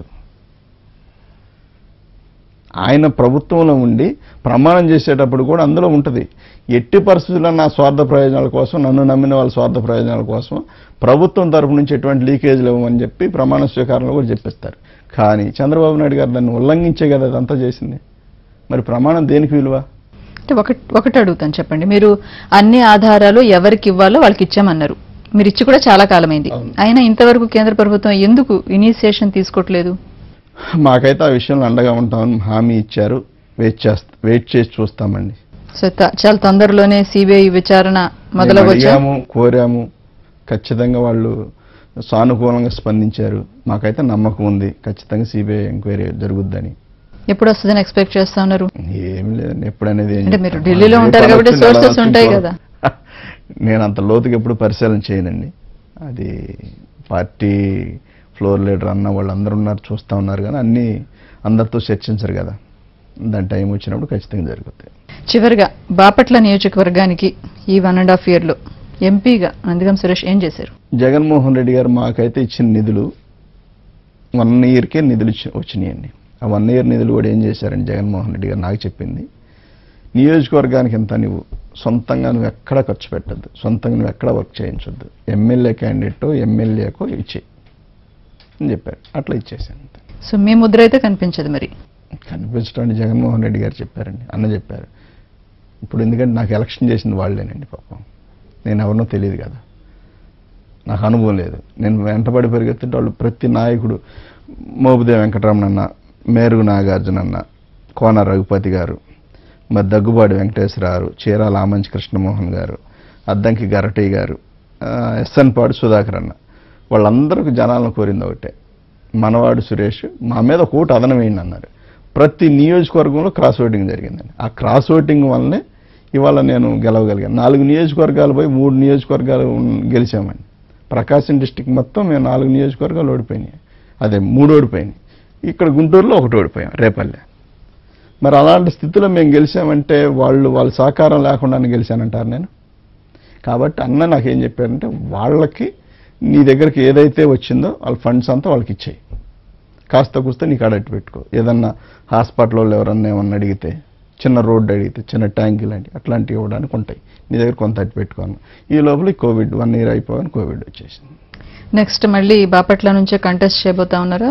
ఆయన ప్రభుత్వంలో ఉండి ప్రమాణం చేసేటప్పుడు కూడా అందులో ఉంటుంది ఎట్టి పరిస్థితుల్లో నా స్వార్థ ప్రయోజనాల కోసం నన్ను నమ్మిన వాళ్ళ స్వార్థ ప్రయోజనాల కోసం ప్రభుత్వం తరపు నుంచి ఎటువంటి లీకేజ్లు ఇవ్వమని చెప్పి ప్రమాణ స్వీకారంలో కూడా చెప్పిస్తారు కానీ చంద్రబాబు నాయుడు గారు దాన్ని ఉల్లంఘించే కదా అదంతా చేసింది మరి ప్రమాణం దేనికి విలువ అంటే ఒకటి ఒకటి అడుగుతాను చెప్పండి మీరు అన్ని ఆధారాలు ఎవరికి ఇవ్వాలో వాళ్ళకి ఇచ్చామన్నారు మీరు ఇచ్చి కూడా చాలా కాలమైంది అవును. అయినా ఇంతవరకు కేంద్ర ప్రభుత్వం ఎందుకు ఇనిషియేషన్ తీసుకోవట్లేదు మాకైతే ఆ విషయంలో అండగా ఉంటామని హామీ ఇచ్చారు వెయిట్ చేస్తా వెయిట్ చేసి చూస్తామండి సో త- చాలా తొందరలోనే సిబిఐ విచారణ మేము మొదలవచ్చా అడిగాము కోరాము ఖచ్చితంగా వాళ్ళు సానుకూలంగా స్పందించారు మాకైతే నమ్మకం ఉంది ఖచ్చితంగా సిబిఐ ఎంక్వైరీ జరుగుద్దని ఎప్పుడు వస్తుందని ఎక్స్పెక్ట్ చేస్తా ఉన్నారు ఏం లేదండి ఎప్పుడనేది ఏం అంటే మీరు చెప్తాం. ఢిల్లీలో రేపు ఉంటారు కాబట్టి అనొచ్చు, నెల sources అనొచ్చు, ఉంటాయి ఇంకో- కదా. నేను అంత లోతుగా ఎప్పుడు పరిశీలన చేయనండి అది పార్టీ ఫ్లోర్ లీడర్ అన్న వాళ్ళందరూ ఉన్నారు చూస్తూ ఉన్నారు కానీ అన్నీ అందరితో చర్చించరు కదా దాని టైం వచ్చినప్పుడు ఖచ్చితంగా జరుగుతాయి చివరిగా బాపట్ల నియోజకవర్గానికి ఈ వన్ అండ్ హాఫ్ ఇయర్ లో ఎంపీగా నందిగం సురేష్ ఏం చేశారు జగన్మోహన్ రెడ్డి గారు మాకైతే ఇచ్చిన నిధులు వన్ ఇయర్కే నిధులు ఇచ్చి- వచ్చినాయండి ఆ వన్ ఇయర్ నిధులు కూడా ఏం చేశారండి జగన్మోహన్ రెడ్డి గారు నాకు చెప్పింది నియోజకవర్గానికి ఎంత నువ్వు సొంతంగా నువ్వు ఎక్కడ ఖర్చు పెట్టద్దు సొంతంగా నువ్వు ఎక్కడ వర్క్ చేయించొద్దు ఎమ్మెల్యే క్యాండిడేట్ ఎమ్మెల్యేకో ఇచ్చేయి అని చెప్పారు అట్లా ఇచ్చేసాను అంతే. సో మీ ముద్ర అయితే కనిపించదు మరి కనిపించడానికి జగన్మోహన్ రెడ్డి గారు చెప్పారండి అన్న చెప్పారు ఇప్పుడు ఎందుకంటే నాకు ఎలక్షన్ చేసింది వాళ్ళేనండి పాపం నేను ఎవరినో తెలియదు కదా నాకు అనుభవం లేదు నేను వెంటబడి పరిగెత్తుంటే వాళ్ళు ప్రతి నాయకుడు మోపుదేవి వెంకటరమణ అన్న మేరుగు నాగార్జున అన్న కోన రఘుపతి గారు మరి దగ్గుబాటి వెంకటేశ్వరరావు చీరాల ఆమంచి కృష్ణమోహన్ గారు అద్దంకి గరటి గారు ఆ, ఎస్ఎన్ పాడు సుధాకర్ అన్న వాళ్ళందరికీ జనాలను కోరింది ఒకటే మనవాడు సురేష్ మా మీద ఒక ఓటు అదనం వేయండి అన్నారు ప్రతి నియోజకవర్గంలో క్రాస్ ఓటింగ్ జరిగిందండి ఆ క్రాస్ ఓటింగ్ వల్లనే ఇవాళ నేను గెలవగలిగాను నాలుగు నియోజకవర్గాలు పోయి మూడు నియోజకవర్గాలు ఉన్- గెలిచామండి ప్రకాశం డిస్టిక్ మొత్తం మేము నాలుగు నియోజకవర్గాలు ఓడిపోయినాయి అదే మూడు ఓడిపోయినాయి ఇక్కడ గుంటూరులో ఒకటి ఓడిపోయాం రేపల్లె మరి అలాంటి స్థితిలో మేము గెలిచామంటే వాళ్ళు వాళ్ళ సహకారం లేకుండానే గెలిచానంటారు నేను కాబట్టి అన్న నాకేం చెప్పారంటే వాళ్ళకి నీ దగ్గరికి ఏదైతే వచ్చిందో వాళ్ళ ఫండ్స్ అంతా వాళ్ళకి ఇచ్చేయి కాస్త కూస్తే నీకు అడట్టు పెట్టుకో ఏదన్నా హాస్పిటల్ వాళ్ళు ఎవరన్నా ఏమన్నా అడిగితే చిన్న రోడ్డు అడిగితే చిన్న ట్యాంక్ లాంటి అట్లాంటివి ఇవ్వడానికి ఉంటాయి నీ దగ్గర కొంత అట్టు పెట్టుకోను ఈ లోపల ఈ కోవిడ్ వన్ ఇయర్ అయిపోగానే కోవిడ్ వచ్చేసింది నెక్స్ట్ మళ్ళీ బాపట్ల నుంచే కంటెస్ట్ చేయబోతా ఉన్నారా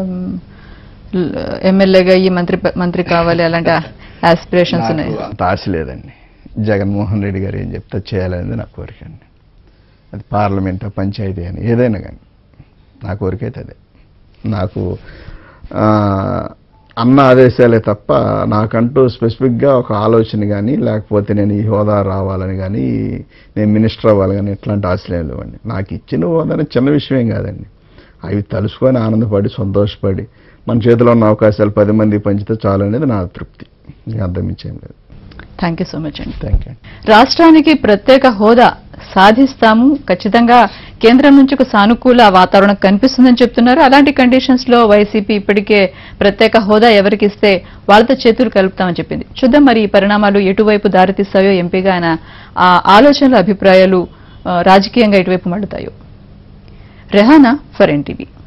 ల్- ఎమ్మెల్యేగా ఈ మంత్రి మంత్రి కావాలి అలాంటి ఆస్పిరేషన్స్ ఉన్నాయి నాకు అంత ఆశ లేదండి జగన్మోహన్ రెడ్డి గారు ఏం చెప్తే చేయాలనేది నా కోరిక అండి అది పార్లమెంట్ పంచాయతీ అని ఏదైనా కానీ నా కోరిక అయితే అదే నాకు ఆ, అన్న ఆదేశాలే తప్ప నాకంటూ స్పెసిఫిక్గా ఒక ఆలోచన కానీ లేకపోతే నేను ఈ హోదా రావాలని కానీ నేను మినిస్టర్ అవ్వాలి కానీ ఇట్లాంటి ఆశలు ఏం లేవండి నాకు ఇచ్చిన హోదా చిన్న విషయం కాదండి అవి తలుసుకొని ఆనందపడి సంతోషపడి మన చేతిలో ఉన్న అవకాశాలు పది మంది పంచితే చాలు అనేది నా తృప్తి ఇంకా అర్థం ఇచ్చేం లేదు థ్యాంక్ యూ సో మచ్ అండి థ్యాంక్ యూ రాష్ట్రానికి ప్రత్యేక హోదా సాధిస్తాము ఖచ్చితంగా కేంద్రం నుంచి ఒక సానుకూల వాతావరణం కనిపిస్తుందని చెప్తున్నారు అలాంటి కండిషన్స్ లో వైసీపీ ఇప్పటికే ప్రత్యేక హోదా ఎవరికి ఇస్తే వాళ్ళతో చేతులు కలుపుతామని చెప్పింది చూద్దాం మరి ఈ పరిణామాలు ఎటువైపు దారితీస్తాయో ఎంపీగా ఆయన ఆ ఆలోచనలు అభిప్రాయాలు ఆ, రాజకీయంగా ఎటువైపు మళ్ళుతాయో రెహానా ఫర్ ఎన్టీవీ